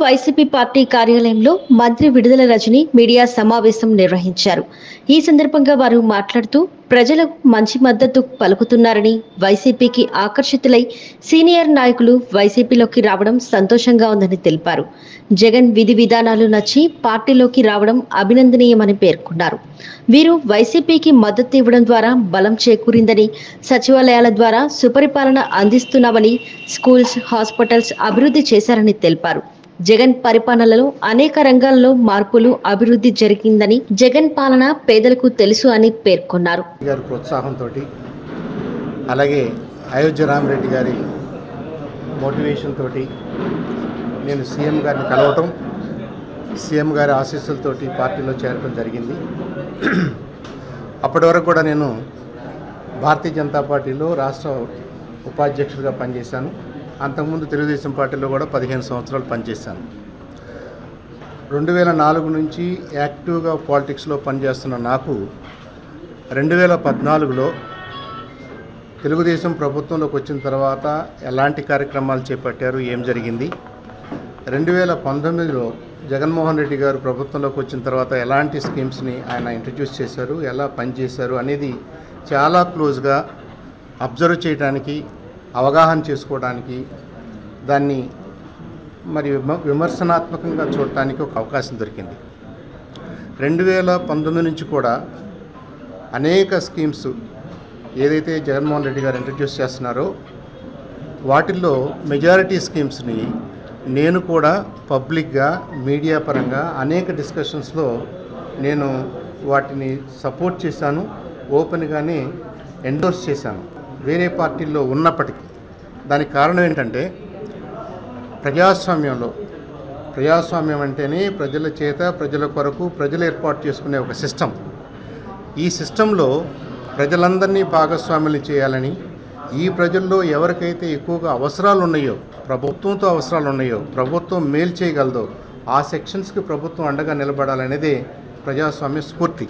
YCP party కార్యాలయంలో మంత్రి విడుదల రజని మీడియా సమావేశం నిర్వహించారు ఈ సందర్భంగా వారు మాట్లాడుతూ ప్రజలకు మంచి మద్దతు పలుకుతున్నారని వైసీపీకి ఆకర్షితులై సీనియర్ నాయకులు వైసీపీలోకి రావడం సంతోషంగా ఉందని తెలిపారు జగన్ విధి విధానాలు నచ్చి పార్టీలోకి రావడం అభినందనీయమని పేర్కొన్నారు వీరు వైసీపీకి మద్దతు ఇవ్వడం ద్వారా బలం చేకూరిందని సచివాలయాల ద్వారా సుపరిపాలన అందిస్తున్నామని స్కూల్స్ హాస్పిటల్స్ అభివృద్ధి చేశారని తెలిపారు జగన్ పరిపాలనలో అనేక రంగాల్లో మార్పులు అభివృద్ధి జరిగిందని జగన్ పాలన పేదలకు తెలుసు అని పేర్కొన్నారు గారి ప్రోత్సాహంతో అలాగే అయోధ్య రామరెడ్డి గారి మోటివేషన్ తోటి నేను సీఎం గారిని కలవటం సీఎం గారి ఆశీస్సులతోటి పార్టీలో చేరడం జరిగింది అప్పటి వరకు కూడా నేను భారతీయ జనతా పార్టీలో రాష్ట్ర ఉపాధ్యక్షుడిగా పనిచేశాను అంతకుముందు తెలుగుదేశం పార్టీలో కూడా పదిహేను సంవత్సరాలు పనిచేశాను రెండు వేల నాలుగు నుంచి యాక్టివ్గా పాలిటిక్స్లో పనిచేస్తున్న నాకు రెండు వేల పద్నాలుగులో తెలుగుదేశం ప్రభుత్వంలోకి వచ్చిన తర్వాత ఎలాంటి కార్యక్రమాలు చేపట్టారు ఏం జరిగింది రెండు వేల పంతొమ్మిదిలో జగన్మోహన్ రెడ్డి గారు ప్రభుత్వంలోకి వచ్చిన తర్వాత ఎలాంటి స్కీమ్స్ని ఆయన ఇంట్రడ్యూస్ చేశారు ఎలా పనిచేశారు అనేది చాలా క్లోజ్గా అబ్జర్వ్ చేయడానికి అవగాహన చేసుకోవడానికి దాన్ని మరి విమ విమర్శనాత్మకంగా చూడటానికి ఒక అవకాశం దొరికింది రెండు వేల పంతొమ్మిది నుంచి కూడా అనేక స్కీమ్స్ ఏదైతే జగన్మోహన్ రెడ్డి గారు ఇంట్రడ్యూస్ చేస్తున్నారో వాటిల్లో మెజారిటీ స్కీమ్స్ని నేను కూడా పబ్లిక్గా మీడియా పరంగా అనేక డిస్కషన్స్లో నేను వాటిని సపోర్ట్ చేశాను ఓపెన్గానే ఎండోర్స్ చేశాను వేరే పార్టీల్లో ఉన్నప్పటికీ దానికి కారణం ఏంటంటే ప్రజాస్వామ్యంలో ప్రజాస్వామ్యం అంటేనే ప్రజల చేత ప్రజల కొరకు ప్రజలు ఏర్పాటు చేసుకునే ఒక సిస్టమ్ ఈ సిస్టంలో ప్రజలందరినీ భాగస్వాములు చేయాలని ఈ ప్రజల్లో ఎవరికైతే ఎక్కువగా అవసరాలు ఉన్నాయో ప్రభుత్వంతో అవసరాలు ఉన్నాయో ప్రభుత్వం మేలు చేయగలదో ఆ సెక్షన్స్కి ప్రభుత్వం అండగా నిలబడాలనేదే ప్రజాస్వామ్య స్ఫూర్తి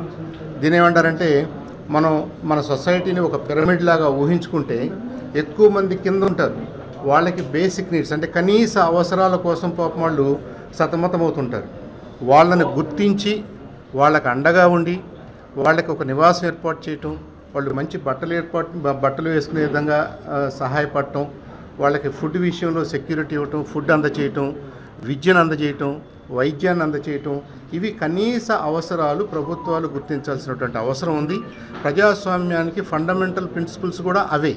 దీని ఏమంటారంటే మనం మన సొసైటీని ఒక పిరమిడ్ లాగా ఊహించుకుంటే ఎక్కువ మంది కింద ఉంటారు వాళ్ళకి బేసిక్ నీడ్స్ అంటే కనీస అవసరాల కోసం పాపం వాళ్ళు సతమతమవుతుంటారు వాళ్ళని గుర్తించి వాళ్ళకి అండగా ఉండి వాళ్ళకి ఒక నివాసం ఏర్పాటు చేయటం వాళ్ళు మంచి బట్టలు ఏర్పాటు బ- బట్టలు వేసుకునే విధంగా ఆ, సహాయపడటం వాళ్ళకి ఫుడ్ విషయంలో సెక్యూరిటీ ఇవ్వటం ఫుడ్ అందజేయటం విద్యను అందజేయటం వైద్యాన్ని అందజేయటం ఇవి కనీస అవసరాలు ప్రభుత్వాలు గుర్తించాల్సినటువంటి అవసరం ఉంది ప్రజాస్వామ్యానికి ఫండమెంటల్ ప్రిన్సిపల్స్ కూడా అవే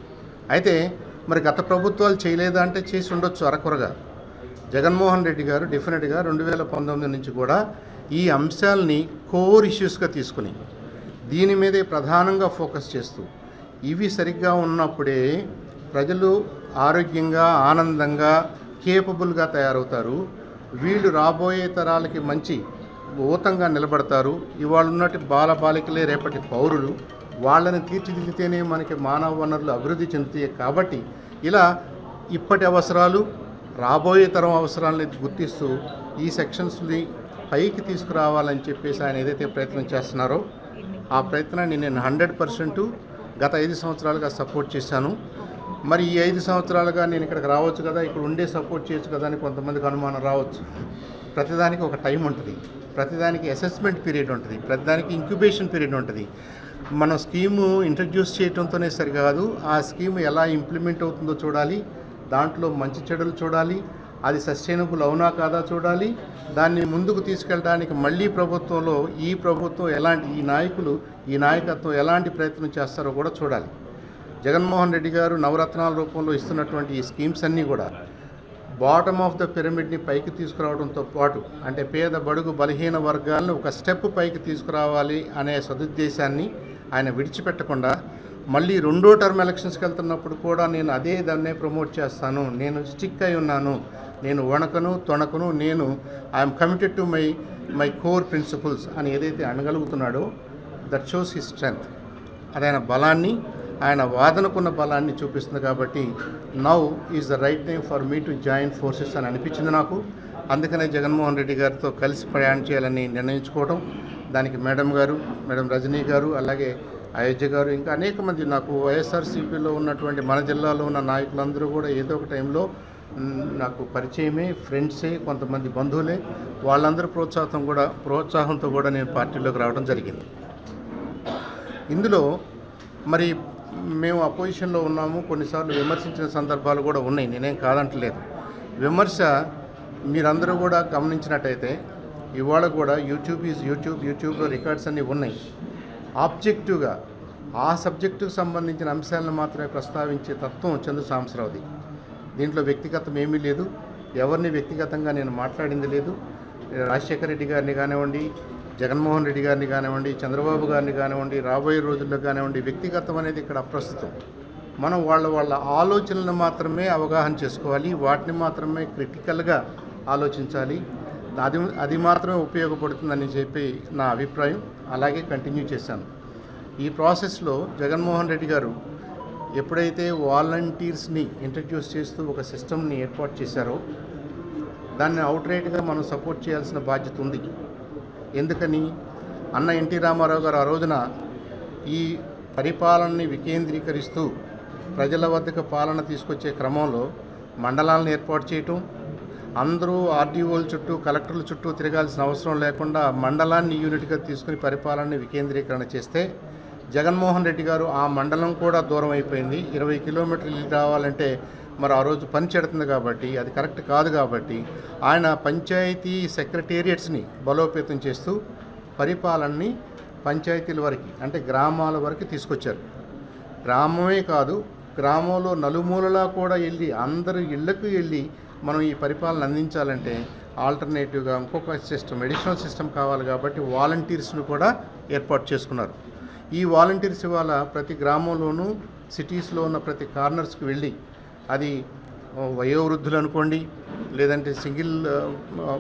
అయితే మరి గత ప్రభుత్వాలు చేయలేదా అంటే చేసి ఉండొచ్చు అరకొరగా జగన్మోహన్ రెడ్డి గారు డెఫినెట్గా రెండు వేల పంతొమ్మిది నుంచి కూడా ఈ అంశాలని కోర్ ఇష్యూస్గా తీసుకుని దీని మీదే ప్రధానంగా ఫోకస్ చేస్తూ ఇవి సరిగ్గా ఉన్నప్పుడే ప్రజలు ఆరోగ్యంగా ఆనందంగా కేపబుల్గా తయారవుతారు వీళ్ళు రాబోయే తరాలకి మంచి ఊతంగా నిలబడతారు ఇవాళ ఉన్నటి బాల బాలికలే రేపటి పౌరులు వాళ్ళని తీర్చిదిద్దితేనే మనకి మానవ వనరులు అభివృద్ధి చెందుతాయి కాబట్టి ఇలా ఇప్పటి అవసరాలు రాబోయే తరం అవసరాలని గుర్తిస్తూ ఈ సెక్షన్స్ని పైకి తీసుకురావాలని చెప్పేసి ఆయన ఏదైతే ప్రయత్నం చేస్తున్నారో ఆ ప్రయత్నాన్ని నేను హండ్రెడ్ పర్సెంట్ గత ఐదు సంవత్సరాలుగా సపోర్ట్ చేశాను మరి ఈ ఐదు సంవత్సరాలుగా నేను ఇక్కడికి రావచ్చు కదా ఇక్కడ ఉండే సపోర్ట్ చేయొచ్చు కదా అని కొంతమందికి అనుమానం రావచ్చు ప్రతిదానికి ఒక టైం ఉంటుంది ప్రతిదానికి అసెస్మెంట్ పీరియడ్ ఉంటుంది ప్రతిదానికి ఇంక్యుబేషన్ పీరియడ్ ఉంటుంది మనం స్కీము ఇంట్రడ్యూస్ చేయడంతోనే సరికాదు ఆ స్కీమ్ ఎలా ఇంప్లిమెంట్ అవుతుందో చూడాలి దాంట్లో మంచి చెడులు చూడాలి అది సస్టైనబుల్ అవునా కాదా చూడాలి దాన్ని ముందుకు తీసుకెళ్ళడానికి మళ్ళీ ప్రభుత్వంలో ఈ ప్రభుత్వం ఎలాంటి ఈ నాయకులు ఈ నాయకత్వం ఎలాంటి ప్రయత్నం చేస్తారో కూడా చూడాలి జగన్మోహన్ రెడ్డి గారు నవరత్నాల రూపంలో ఇస్తున్నటువంటి ఈ స్కీమ్స్ అన్నీ కూడా బాటమ్ ఆఫ్ ద పిరమిడ్ని పైకి తీసుకురావడంతో పాటు అంటే పేద బడుగు బలహీన వర్గాలను ఒక స్టెప్ పైకి తీసుకురావాలి అనే సదుద్దేశాన్ని ఆయన విడిచిపెట్టకుండా మళ్ళీ రెండో టర్మ్ ఎలక్షన్స్కి వెళ్తున్నప్పుడు కూడా నేను అదే దాన్నే ప్రమోట్ చేస్తాను నేను స్టిక్ అయి ఉన్నాను నేను వణకను తొణకను నేను I'm committed to my my core principles అని ఏదైతే అనగలుగుతున్నాడో దట్ షోస్ హిస్ స్ట్రెంగ్త్ అది ఆయన బలాన్ని ఆయన వాదనకున్న బలాన్ని చూపిస్తుంది కాబట్టి now is the right time for me to join forces అని అనిపించింది నాకు అందుకనే జగన్మోహన్ రెడ్డి గారితో కలిసి ప్రయాణం చేయాలని నిర్ణయించుకోవడం దానికి మేడం గారు మేడం రజనీ గారు అలాగే అయోధ్య గారు ఇంకా అనేక మంది నాకు వైఎస్ఆర్సీపీలో ఉన్నటువంటి మన జిల్లాలో ఉన్న నాయకులందరూ కూడా ఏదో ఒక టైంలో మ్, నాకు పరిచయమే ఫ్రెండ్సే కొంతమంది బంధువులే వాళ్ళందరి ప్రోత్సాహం కూడా ప్రోత్సాహంతో కూడా నేను పార్టీలోకి రావడం జరిగింది ఇందులో మరి మేము అపోజిషన్లో ఉన్నాము కొన్నిసార్లు విమర్శించిన సందర్భాలు కూడా ఉన్నాయి నేనేం కాదంటలేదు విమర్శ మీరందరూ కూడా గమనించినట్టయితే ఇవాళ కూడా యూట్యూబ్ ఈజ్ యూట్యూబ్ యూట్యూబ్లో రికార్డ్స్ అన్నీ ఉన్నాయి ఆబ్జెక్టివ్గా ఆ సబ్జెక్టుకు సంబంధించిన అంశాలను మాత్రమే ప్రస్తావించే తత్వం చందు సాంబశ్రావుది దీంట్లో వ్యక్తిగతం ఏమీ లేదు ఎవరిని వ్యక్తిగతంగా నేను మాట్లాడింది లేదు రాజశేఖర రెడ్డి గారిని కానివ్వండి జగన్మోహన్ రెడ్డి గారిని కానివ్వండి చంద్రబాబు గారిని కానివ్వండి రాబోయే రోజుల్లో కానివ్వండి వ్యక్తిగతం అనేది ఇక్కడ అప్రస్తుతం మనం వాళ్ళ వాళ్ళ ఆలోచనలను మాత్రమే అవగాహన చేసుకోవాలి వాటిని మాత్రమే క్రిటికల్గా ఆలోచించాలి అది అది మాత్రమే ఉపయోగపడుతుందని చెప్పి నా అభిప్రాయం అలాగే కంటిన్యూ చేశాను ఈ ప్రాసెస్లో జగన్మోహన్ రెడ్డి గారు ఎప్పుడైతే వాలంటీర్స్ని ఇంట్రడ్యూస్ చేస్తూ ఒక సిస్టమ్ని ఏర్పాటు చేశారో దాన్ని అవుట్రైట్గా మనం సపోర్ట్ చేయాల్సిన బాధ్యత ఉంది ఎందుకని అన్న ఎన్టీ రామారావు గారు ఆ రోజున ఈ పరిపాలనని వికేంద్రీకరిస్తూ ప్రజల వద్దకు పాలన తీసుకొచ్చే క్రమంలో మండలాలను ఏర్పాటు చేయటం అందరూ ఆర్డీఓల చుట్టూ కలెక్టర్ల చుట్టూ తిరగాల్సిన అవసరం లేకుండా మండలాన్ని యూనిట్గా తీసుకుని పరిపాలనని వికేంద్రీకరణ చేస్తే జగన్మోహన్ రెడ్డి గారు ఆ మండలం కూడా దూరం అయిపోయింది ఇరవై కిలోమీటర్లు వెళ్ళి రావాలంటే మరి ఆ రోజు పని చెడుతుంది కాబట్టి అది కరెక్ట్ కాదు కాబట్టి ఆయన పంచాయతీ సెక్రటేరియట్స్ని బలోపేతం చేస్తూ పరిపాలనని పంచాయతీల వరకు అంటే గ్రామాల వరకు తీసుకొచ్చారు గ్రామమే కాదు గ్రామంలో నలుమూలలా కూడా వెళ్ళి అందరు ఇళ్లకు వెళ్ళి మనం ఈ పరిపాలన అందించాలంటే ఆల్టర్నేటివ్గా ఇంకొక సిస్టమ్ అడిషనల్ సిస్టమ్ కావాలి కాబట్టి వాలంటీర్స్ను కూడా ఏర్పాటు చేసుకున్నారు ఈ వాలంటీర్స్ ఇవాళ ప్రతి గ్రామంలోనూ సిటీస్లో ఉన్న ప్రతి కార్నర్స్కి వెళ్ళి అది ఆ, వయోవృద్ధులు అనుకోండి లేదంటే సింగిల్ ఆ, ఆ,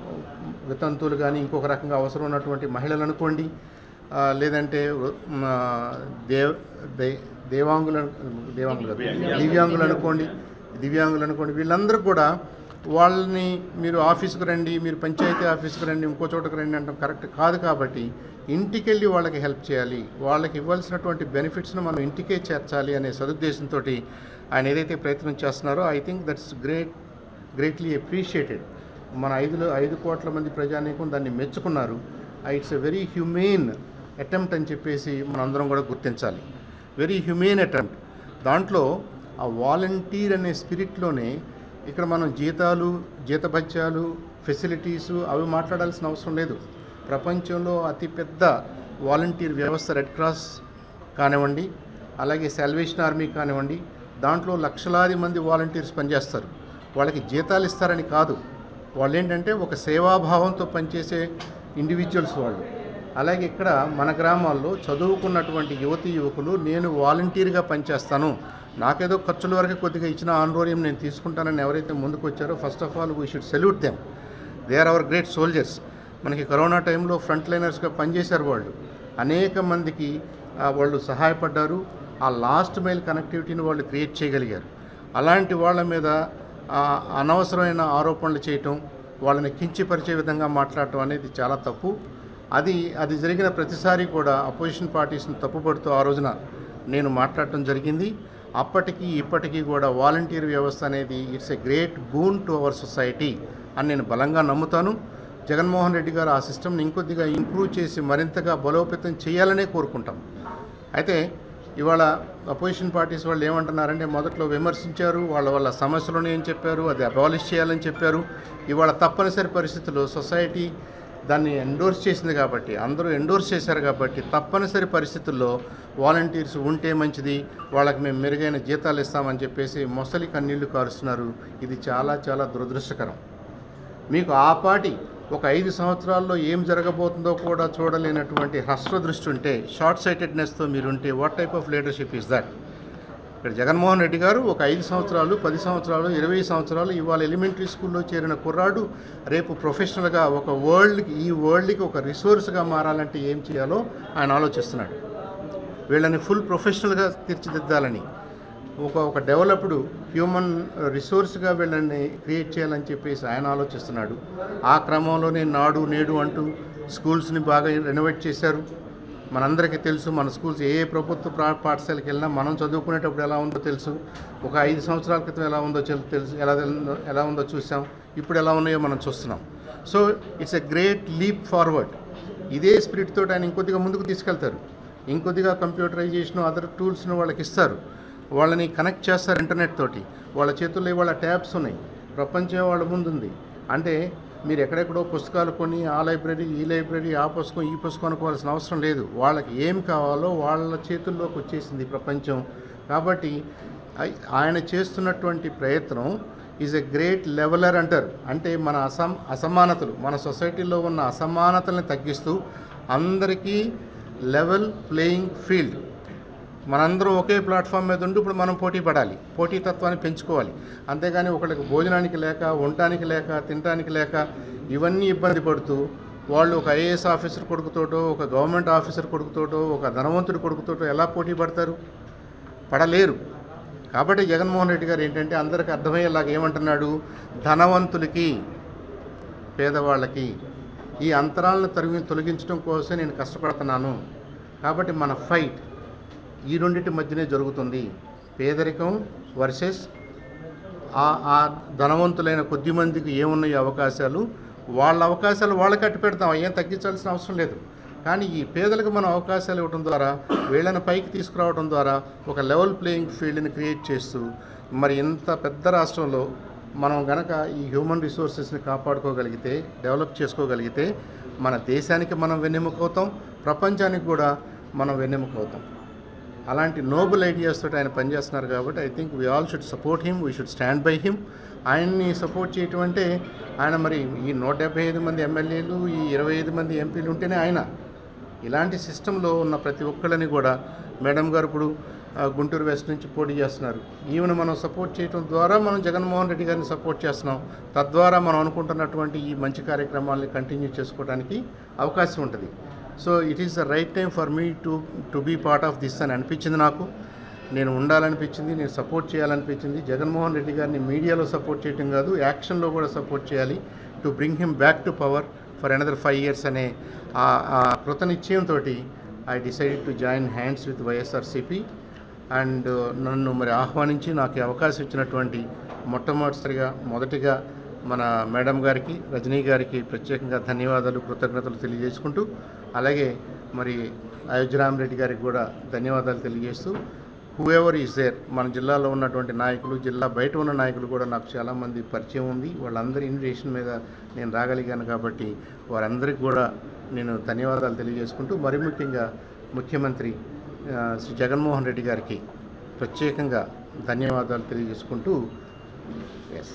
వితంతువులు కానీ ఇంకొక రకంగా అవసరం ఉన్నటువంటి మహిళలు అనుకోండి ఆ, లేదంటే మ, దేవ్ దే- దేవాంగులు అను- దేవాంగులు కాదు, దివ్యాంగులు అనుకోండి దివ్యాంగులు అనుకోండి వీళ్ళందరూ కూడా వాళ్ళని మీరు ఆఫీస్కి రండి మీరు పంచాయతీ ఆఫీస్కి రండి ఇంకో చోటకి రండి అంటాం కరెక్ట్ కాదు కాబట్టి ఇంటికి వెళ్ళి వాళ్ళకి హెల్ప్ చేయాలి వాళ్ళకి ఇవ్వాల్సినటువంటి బెనిఫిట్స్ను మనం ఇంటికే చేర్చాలి అనే సదుద్దేశంతో ఆయన ఏదైతే ప్రయత్నం చేస్తున్నారో I think that's great greatly appreciated మన ఐదులో ఐదు కోట్ల మంది ప్రజానీకం దాన్ని మెచ్చుకున్నారు it's a very humane attempt అని చెప్పేసి మనందరం కూడా గుర్తించాలి వెరీ హ్యూమెయిన్ అటెంప్ట్ దాంట్లో ఆ వాలంటీర్ అనే స్పిరిట్లోనే ఇక్కడ మనం జీతాలు జీతభత్యాలు ఫెసిలిటీసు అవి మాట్లాడాల్సిన అవసరం లేదు ప్రపంచంలో అతిపెద్ద వాలంటీర్ వ్యవస్థ రెడ్ క్రాస్ కానివ్వండి అలాగే సాల్వేషన్ ఆర్మీ కానివ్వండి దాంట్లో లక్షలాది మంది వాలంటీర్స్ పనిచేస్తారు వాళ్ళకి జీతాలు ఇస్తారని కాదు వాళ్ళు ఏంటంటే ఒక సేవాభావంతో పనిచేసే ఇండివిజువల్స్ వాళ్ళు అలాగే ఇక్కడ మన గ్రామాల్లో చదువుకున్నటువంటి యువతి యువకులు నేను వాలంటీర్గా పనిచేస్తాను నాకేదో ఖర్చుల వరకు కొద్దిగా ఇచ్చిన ఆన్రోర్యం నేను తీసుకుంటానని ఎవరైతే ముందుకు వచ్చారో first of all we should salute them they are our great soldiers మనకి కరోనా టైంలో ఫ్రంట్ లైనర్స్గా పనిచేశారు వాళ్ళు అనేక మందికి ఆ, వాళ్ళు సహాయపడ్డారు ఆ లాస్ట్ మైల్ కనెక్టివిటీని వాళ్ళు క్రియేట్ చేయగలిగారు అలాంటి వాళ్ళ మీద ఆ, అనవసరమైన ఆరోపణలు చేయటం వాళ్ళని కించిపరిచే విధంగా మాట్లాడటం అనేది చాలా తప్పు అది అది జరిగిన ప్రతిసారి కూడా అపోజిషన్ పార్టీస్ని తప్పుపడుతూ ఆ రోజున నేను మాట్లాడటం జరిగింది అప్పటికి ఇప్పటికీ కూడా వాలంటీర్ వ్యవస్థ అనేది it's a great boon to our society అని నేను బలంగా నమ్ముతాను జగన్మోహన్ రెడ్డి గారు ఆ సిస్టమ్ని ఇంకొద్దిగా ఇంప్రూవ్ చేసి మరింతగా బలోపేతం చేయాలనే కోరుకుంటాం అయితే ఇవాళ అపోజిషన్ పార్టీస్ వాళ్ళు ఏమంటున్నారంటే మొదట్లో విమర్శించారు వాళ్ళ వాళ్ళ సమస్యలను ఏం చెప్పారు అది అబాలిష్ చేయాలని చెప్పారు ఇవాళ తప్పనిసరి పరిస్థితుల్లో సొసైటీ దాన్ని ఎండోర్స్ చేసింది కాబట్టి అందరూ ఎండోర్స్ చేశారు కాబట్టి తప్పనిసరి పరిస్థితుల్లో వాలంటీర్స్ ఉంటే మంచిది వాళ్ళకి మేము మెరుగైన జీతాలు ఇస్తామని చెప్పేసి మొసలి కన్నీళ్లు కారుస్తున్నారు ఇది చాలా చాలా దురదృష్టకరం మీకు ఆ పాటి ఒక ఐదు సంవత్సరాల్లో ఏం జరగబోతుందో కూడా చూడలేనటువంటి హ్రస్వ దృష్టి ఉంటే షార్ట్ సైటెడ్నెస్తో మీరుంటే what type of leadership is that ఇక్కడ జగన్మోహన్ రెడ్డి గారు ఒక ఐదు సంవత్సరాలు పది సంవత్సరాలు ఇరవై సంవత్సరాలు ఇవాళ ఎలిమెంటరీ స్కూల్లో చేరిన కుర్రాడు రేపు ప్రొఫెషనల్గా ఒక వరల్డ్కి ఈ వరల్డ్కి ఒక రిసోర్స్గా మారాలంటే ఏం చేయాలో ఆయన ఆలోచిస్తున్నాడు వీళ్ళని ఫుల్ ప్రొఫెషనల్గా తీర్చిదిద్దాలని ఒక ఒక డెవలప్డ్ హ్యూమన్ రిసోర్స్గా వీళ్ళని క్రియేట్ చేయాలని చెప్పేసి ఆయన ఆలోచిస్తున్నాడు ఆ క్రమంలోనే నాడు నేడు అంటూ స్కూల్స్ని బాగా రెనోవేట్ చేశారు మనందరికీ తెలుసు మన స్కూల్స్ ఏ ఏ ప్రభుత్వ ప్రా- పాఠశాలకు వెళ్ళినా మనం చదువుకునేటప్పుడు ఎలా ఉందో తెలుసు ఒక ఐదు సంవత్సరాల క్రితం ఎలా ఉందో చెల్- తెలుసు ఎలా తెల్- ఎలా ఉందో చూసాం ఇప్పుడు ఎలా ఉన్నాయో మనం చూస్తున్నాం so it's a great leap forward ఇదే స్పిరిట్ తోటి ఆయన ఇంకొద్దిగా ముందుకు తీసుకెళ్తారు ఇంకొద్దిగా కంప్యూటరైజేషన్ అదర్ టూల్స్ను వాళ్ళకి ఇస్తారు వాళ్ళని కనెక్ట్ చేస్తారు ఇంటర్నెట్ తోటి వాళ్ళ చేతుల్లో ఇవాళ ట్యాబ్స్ ఉన్నాయి ప్రపంచం వాళ్ళ ముందుంది అంటే మీరు ఎక్కడెక్కడో పుస్తకాలు కొని ఆ లైబ్రరీ ఈ లైబ్రరీ ఆ పుస్తకం ఈ పుస్తకం అనుకోవాల్సిన అవసరం లేదు వాళ్ళకి ఏం కావాలో వాళ్ళ చేతుల్లోకి వచ్చేసింది ఈ ప్రపంచం కాబట్టి ఐ- ఆయన చేస్తున్నటువంటి ప్రయత్నం ఈజ్ ఎ గ్రేట్ లెవెలర్ అంటారు అంటే మన అసం అసమానతలు మన సొసైటీలో ఉన్న అసమానతల్ని తగ్గిస్తూ అందరికీ లెవెల్ ప్లేయింగ్ ఫీల్డ్ మనందరం ఒకే ప్లాట్ఫామ్ మీద ఉండి ఇప్పుడు మనం పోటీ పడాలి పోటీతత్వాన్ని పెంచుకోవాలి అంతేగాని ఒకళ్ళకి భోజనానికి లేక ఉండటానికి లేక తినడానికి లేక ఇవన్నీ ఇబ్బంది పడుతూ వాళ్ళు ఒక ఐఏఎస్ ఆఫీసర్ కొడుకుతోటో ఒక గవర్నమెంట్ ఆఫీసర్ కొడుకుతోటో ఒక ధనవంతుడి కొడుకుతోటో ఎలా పోటీ పడతారు పడలేరు కాబట్టి జగన్మోహన్ రెడ్డి గారు ఏంటంటే అందరికి అర్థమయ్యేలాగా ఏమంటున్నాడు ధనవంతులకి పేదవాళ్ళకి ఈ అంతరాలను తొలగి తొలగించడం కోసం నేను కష్టపడుతున్నాను కాబట్టి మన ఫైట్ ఈ రెండింటి మధ్యనే జరుగుతుంది పేదరికం వర్సెస్ ఆ ఆ ధనవంతులైన కొద్ది మందికి ఏమున్నాయి అవకాశాలు వాళ్ళ అవకాశాలు వాళ్ళకి అట్టు పెడతాం ఏం తగ్గించాల్సిన అవసరం లేదు కానీ ఈ పేదలకు మనం అవకాశాలు ఇవ్వడం ద్వారా వీళ్ళని పైకి తీసుకురావడం ద్వారా ఒక లెవెల్ ప్లేయింగ్ ఫీల్డ్ని క్రియేట్ చేస్తూ మరి ఇంత పెద్ద రాష్ట్రంలో మనం గనక ఈ హ్యూమన్ రిసోర్సెస్ని కాపాడుకోగలిగితే డెవలప్ చేసుకోగలిగితే మన దేశానికి మనం వెన్నెముక అవుతాం ప్రపంచానికి కూడా మనం వెన్నెముక అవుతాం అలాంటి నోబుల్ ఐడియాస్ తోటి ఆయన పనిచేస్తున్నారు కాబట్టి I think we all should support him we should stand by him ఆయన్ని సపోర్ట్ చేయటం అంటే ఆయన మరి ఈ నూట డెబ్బై ఐదు మంది ఎమ్మెల్యేలు ఈ ఇరవై ఐదు మంది ఎంపీలు ఉంటేనే ఆయన ఇలాంటి సిస్టంలో ఉన్న ప్రతి ఒక్కళ్ళని కూడా మేడం గారు ఇప్పుడు ఆ, గుంటూరు వెస్ట్ నుంచి పోటీ చేస్తున్నారు ఈమెను మనం సపోర్ట్ చేయడం ద్వారా మనం జగన్మోహన్ రెడ్డి గారిని సపోర్ట్ చేస్తున్నాం తద్వారా మనం అనుకుంటున్నటువంటి ఈ మంచి కార్యక్రమాల్ని కంటిన్యూ చేసుకోవడానికి అవకాశం ఉంటుంది so it is the right time for me to to be part of this అని అనిపించింది నాకు నేను ఉండాలనిపించింది నేను సపోర్ట్ చేయాలనిపించింది జగన్మోహన్ రెడ్డి గారిని మీడియాలో సపోర్ట్ చేయడం కాదు యాక్షన్లో కూడా సపోర్ట్ చేయాలి to bring him back to power for another five years అనే ఆ- ఆ కృతనిశ్చయంతో I decided to join hands with YSRCP and నన్ను మరి ఆహ్వానించి నాకు ఈ అవకాశం ఇచ్చినటువంటి మొట్టమొదటిసారిగా మొదటిగా మన మేడం గారికి రజనీ గారికి ప్రత్యేకంగా ధన్యవాదాలు కృతజ్ఞతలు తెలియజేసుకుంటూ అలాగే మరి అయోధ్యరామరెడ్డి గారికి కూడా ధన్యవాదాలు తెలియజేస్తూ హూఎవర్ ఈజ్ దేర్ మన జిల్లాలో ఉన్నటువంటి నాయకులు జిల్లా బయట ఉన్న నాయకులు కూడా నాకు చాలామంది పరిచయం ఉంది వాళ్ళందరి ఇన్విటేషన్ మీద నేను రాగలిగాను కాబట్టి వారందరికీ కూడా నేను ధన్యవాదాలు తెలియజేసుకుంటూ మరి ముఖ్యంగా ముఖ్యమంత్రి ఆ, శ్రీ జగన్మోహన్ రెడ్డి గారికి ప్రత్యేకంగా ధన్యవాదాలు తెలియజేసుకుంటూ ఎస్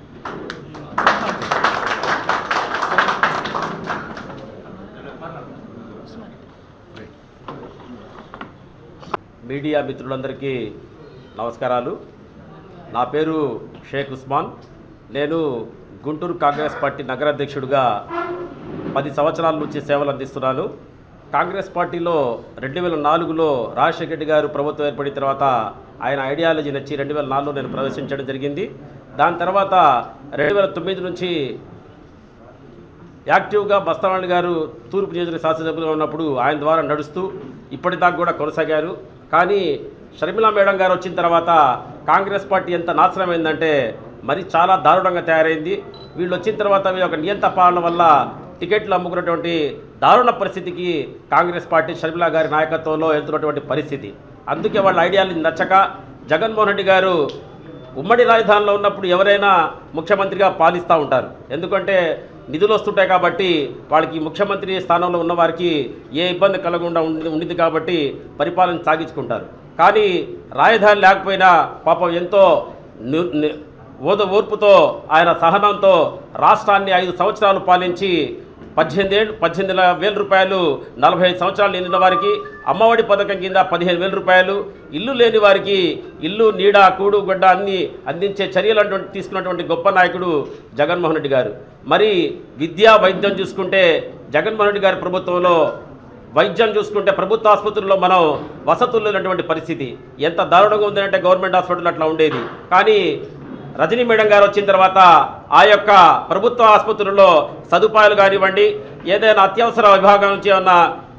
మీడియా మిత్రులందరికీ నమస్కారాలు నా పేరు షేక్ ఉస్మాన్ నేను గుంటూరు కాంగ్రెస్ పార్టీ నగర అధ్యక్షుడిగా పది సంవత్సరాల నుంచి సేవలు అందిస్తున్నాను కాంగ్రెస్ పార్టీలో రెండు వేల నాలుగులో రాజశేఖర రెడ్డి గారు ప్రభుత్వం ఏర్పడిన తర్వాత ఆయన ఐడియాలజీ నచ్చి రెండు వేల నాలుగులో నేను ప్రవేశించడం జరిగింది దాని తర్వాత రెండు వేల తొమ్మిది నుంచి యాక్టివ్గా బస్తానాయుడు గారు తూర్పు నియోజకవర్గ శాసనసభ్యులుగా ఉన్నప్పుడు ఆయన ద్వారా నడుస్తూ ఇప్పటిదాకా కూడా కొనసాగారు కానీ షర్మిలా మేడం గారు వచ్చిన తర్వాత కాంగ్రెస్ పార్టీ ఎంత నాశనమైందంటే మరి చాలా దారుణంగా తయారైంది వీళ్ళు వచ్చిన తర్వాత వీళ్ళ యొక్క నియంత పాలన వల్ల టికెట్లు అమ్ముకున్నటువంటి దారుణ పరిస్థితికి కాంగ్రెస్ పార్టీ షర్మిలా గారి నాయకత్వంలో వెళ్తున్నటువంటి పరిస్థితి అందుకే వాళ్ళ ఐడియాలు నచ్చక జగన్మోహన్ రెడ్డి గారు ఉమ్మడి రాజధానిలో ఉన్నప్పుడు ఎవరైనా ముఖ్యమంత్రిగా పాలిస్తూ ఉంటారు ఎందుకంటే నిధులు వస్తుంటాయి కాబట్టి వాళ్ళకి ముఖ్యమంత్రి స్థానంలో ఉన్న వారికి ఏ ఇబ్బంది కలగకుండా ఉండి ఉండింది కాబట్టి పరిపాలన సాగించుకుంటారు కానీ రాజధాని లేకపోయినా పాపం ఎంతో ని- ని- ఓద ఓర్పుతో ఆయన సహనంతో రాష్ట్రాన్ని ఐదు సంవత్సరాలు పాలించి పద్దెనిమిది ఏళ్ళు పద్దెనిమిది ల- వేల రూపాయలు నలభై ఐదు సంవత్సరాలు నిండిన వారికి అమ్మఒడి పథకం కింద పదిహేను వేల రూపాయలు ఇల్లు లేని వారికి ఇల్లు నీడ కూడు గుడ్డ అన్ని అందించే చర్యలు అటువంటి తీసుకున్నటువంటి గొప్ప నాయకుడు జగన్మోహన్ రెడ్డి గారు మరి విద్యా వైద్యం చూసుకుంటే జగన్మోహన్ రెడ్డి గారి ప్రభుత్వంలో వైద్యం చూసుకుంటే ప్రభుత్వ ఆసుపత్రుల్లో మనం వసతులు లేనటువంటి పరిస్థితి ఎంత దారుణంగా ఉందంటే గవర్నమెంట్ హాస్పిటల్ అట్లా ఉండేది కానీ రజనీ మేడం గారు వచ్చిన తర్వాత ఆ యొక్క ప్రభుత్వ ఆసుపత్రుల్లో సదుపాయాలు కానివ్వండి ఏదైనా అత్యవసర విభాగం నుంచి ఏమన్నా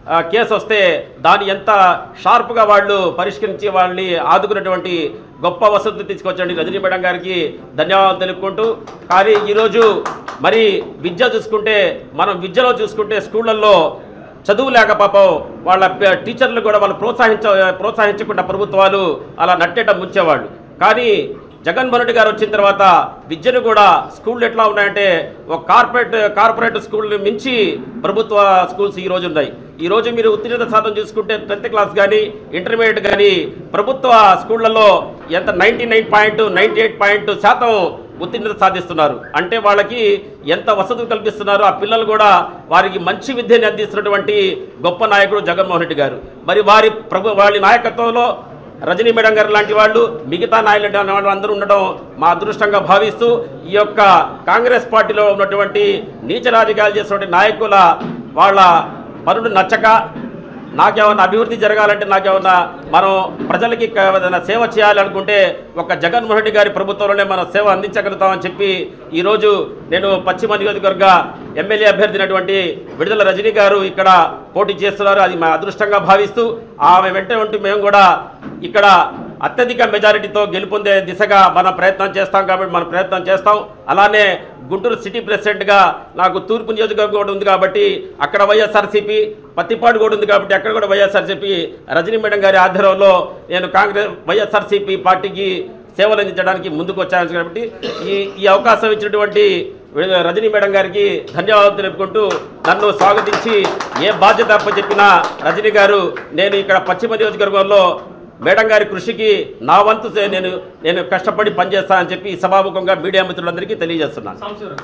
ఆ, కేసు వస్తే దాన్ని ఎంత షార్ప్గా వాళ్ళు పరిష్కరించి వాళ్ళని ఆదుకున్నటువంటి గొప్ప వసతులు తీసుకొచ్చండి రజనీ మేడం గారికి ధన్యవాదాలు తెలుపుకుంటూ కానీ ఈరోజు మరి విద్య చూసుకుంటే మనం విద్యలో చూసుకుంటే స్కూళ్ళల్లో చదువు లేక పాపం వాళ్ళ ప- టీచర్లు కూడా వాళ్ళు ప్రోత్సహించ ప్రోత్సహించకుండా ప్రభుత్వాలు అలా నట్టేట ముంచేవాళ్ళు కానీ జగన్మోహన్ రెడ్డి గారు వచ్చిన తర్వాత విద్యను కూడా స్కూళ్ళు ఎట్లా ఉన్నాయంటే ఒక కార్పొరేట్ కార్పొరేట్ స్కూల్ని మించి ప్రభుత్వ స్కూల్స్ ఈ రోజు ఉన్నాయి ఈ రోజు మీరు ఉత్తీర్ణత శాతం చూసుకుంటే టెన్త్ క్లాస్ కానీ ఇంటర్మీడియట్ కానీ ప్రభుత్వ స్కూళ్ళల్లో ఎంత ninety nine point ninety eight point శాతం ఉత్తీర్ణత సాధిస్తున్నారు అంటే వాళ్ళకి ఎంత వసతులు కల్పిస్తున్నారు ఆ పిల్లలు కూడా వారికి మంచి విద్యని అందిస్తున్నటువంటి గొప్ప నాయకుడు జగన్మోహన్ రెడ్డి గారు మరి వారి ప్రభు వారి నాయకత్వంలో రజనీ మేడం గారు లాంటి వాళ్ళు మిగతా నాయకులు వాళ్ళు అందరూ ఉండడం మా అదృష్టంగా భావిస్తూ ఈ యొక్క కాంగ్రెస్ పార్టీలో ఉన్నటువంటి నీచ రాజకీయాలు చేసినటువంటి నాయకుల వాళ్ళ పనులు నచ్చక నాకేమన్నా అభివృద్ధి జరగాలంటే నాకేమన్నా మనం ప్రజలకి క- ఏదైనా సేవ చేయాలనుకుంటే ఒక జగన్మోహన్ రెడ్డి గారి ప్రభుత్వంలోనే మనం సేవ అందించగలుగుతామని చెప్పి ఈరోజు నేను పశ్చిమ నియోజకవర్గ ఎమ్మెల్యే అభ్యర్థినటువంటి విడుదల రజనీ గారు ఇక్కడ పోటీ చేస్తున్నారు అది మా అదృష్టంగా భావిస్తూ ఆమె వెంట ఉంటూ మేము కూడా ఇక్కడ అత్యధిక మెజారిటీతో గెలుపొందే దిశగా మనం ప్రయత్నం చేస్తాం కాబట్టి మనం ప్రయత్నం చేస్తాం అలానే గుంటూరు సిటీ ప్రెసిడెంట్గా నాకు తూర్పు నియోజకవర్గం కూడా ఉంది కాబట్టి అక్కడ వైఎస్ఆర్సీపీ పత్తిపాడు కూడా ఉంది కాబట్టి అక్కడ కూడా వైఎస్ఆర్సీపీ రజనీ మేడం గారి ఆధ్వర్యంలో నేను కాంగ్రెస్ వైఎస్ఆర్సీపీ పార్టీకి సేవలు అందించడానికి ముందుకు వచ్చాను కాబట్టి ఈ ఈ అవకాశం ఇచ్చినటువంటి రజనీ మేడం గారికి ధన్యవాదాలు తెలుపుకుంటూ నన్ను స్వాగతించి ఏ బాధ్యత అప్పచెప్పినా రజనీ గారు నేను ఇక్కడ పశ్చిమ నియోజకవర్గంలో మేడం గారి కృషికి నా వంతు సే- నేను నేను కష్టపడి పనిచేస్తానని చెప్పి సభాముఖంగా మీడియా మిత్రులందరికీ తెలియజేస్తున్నాను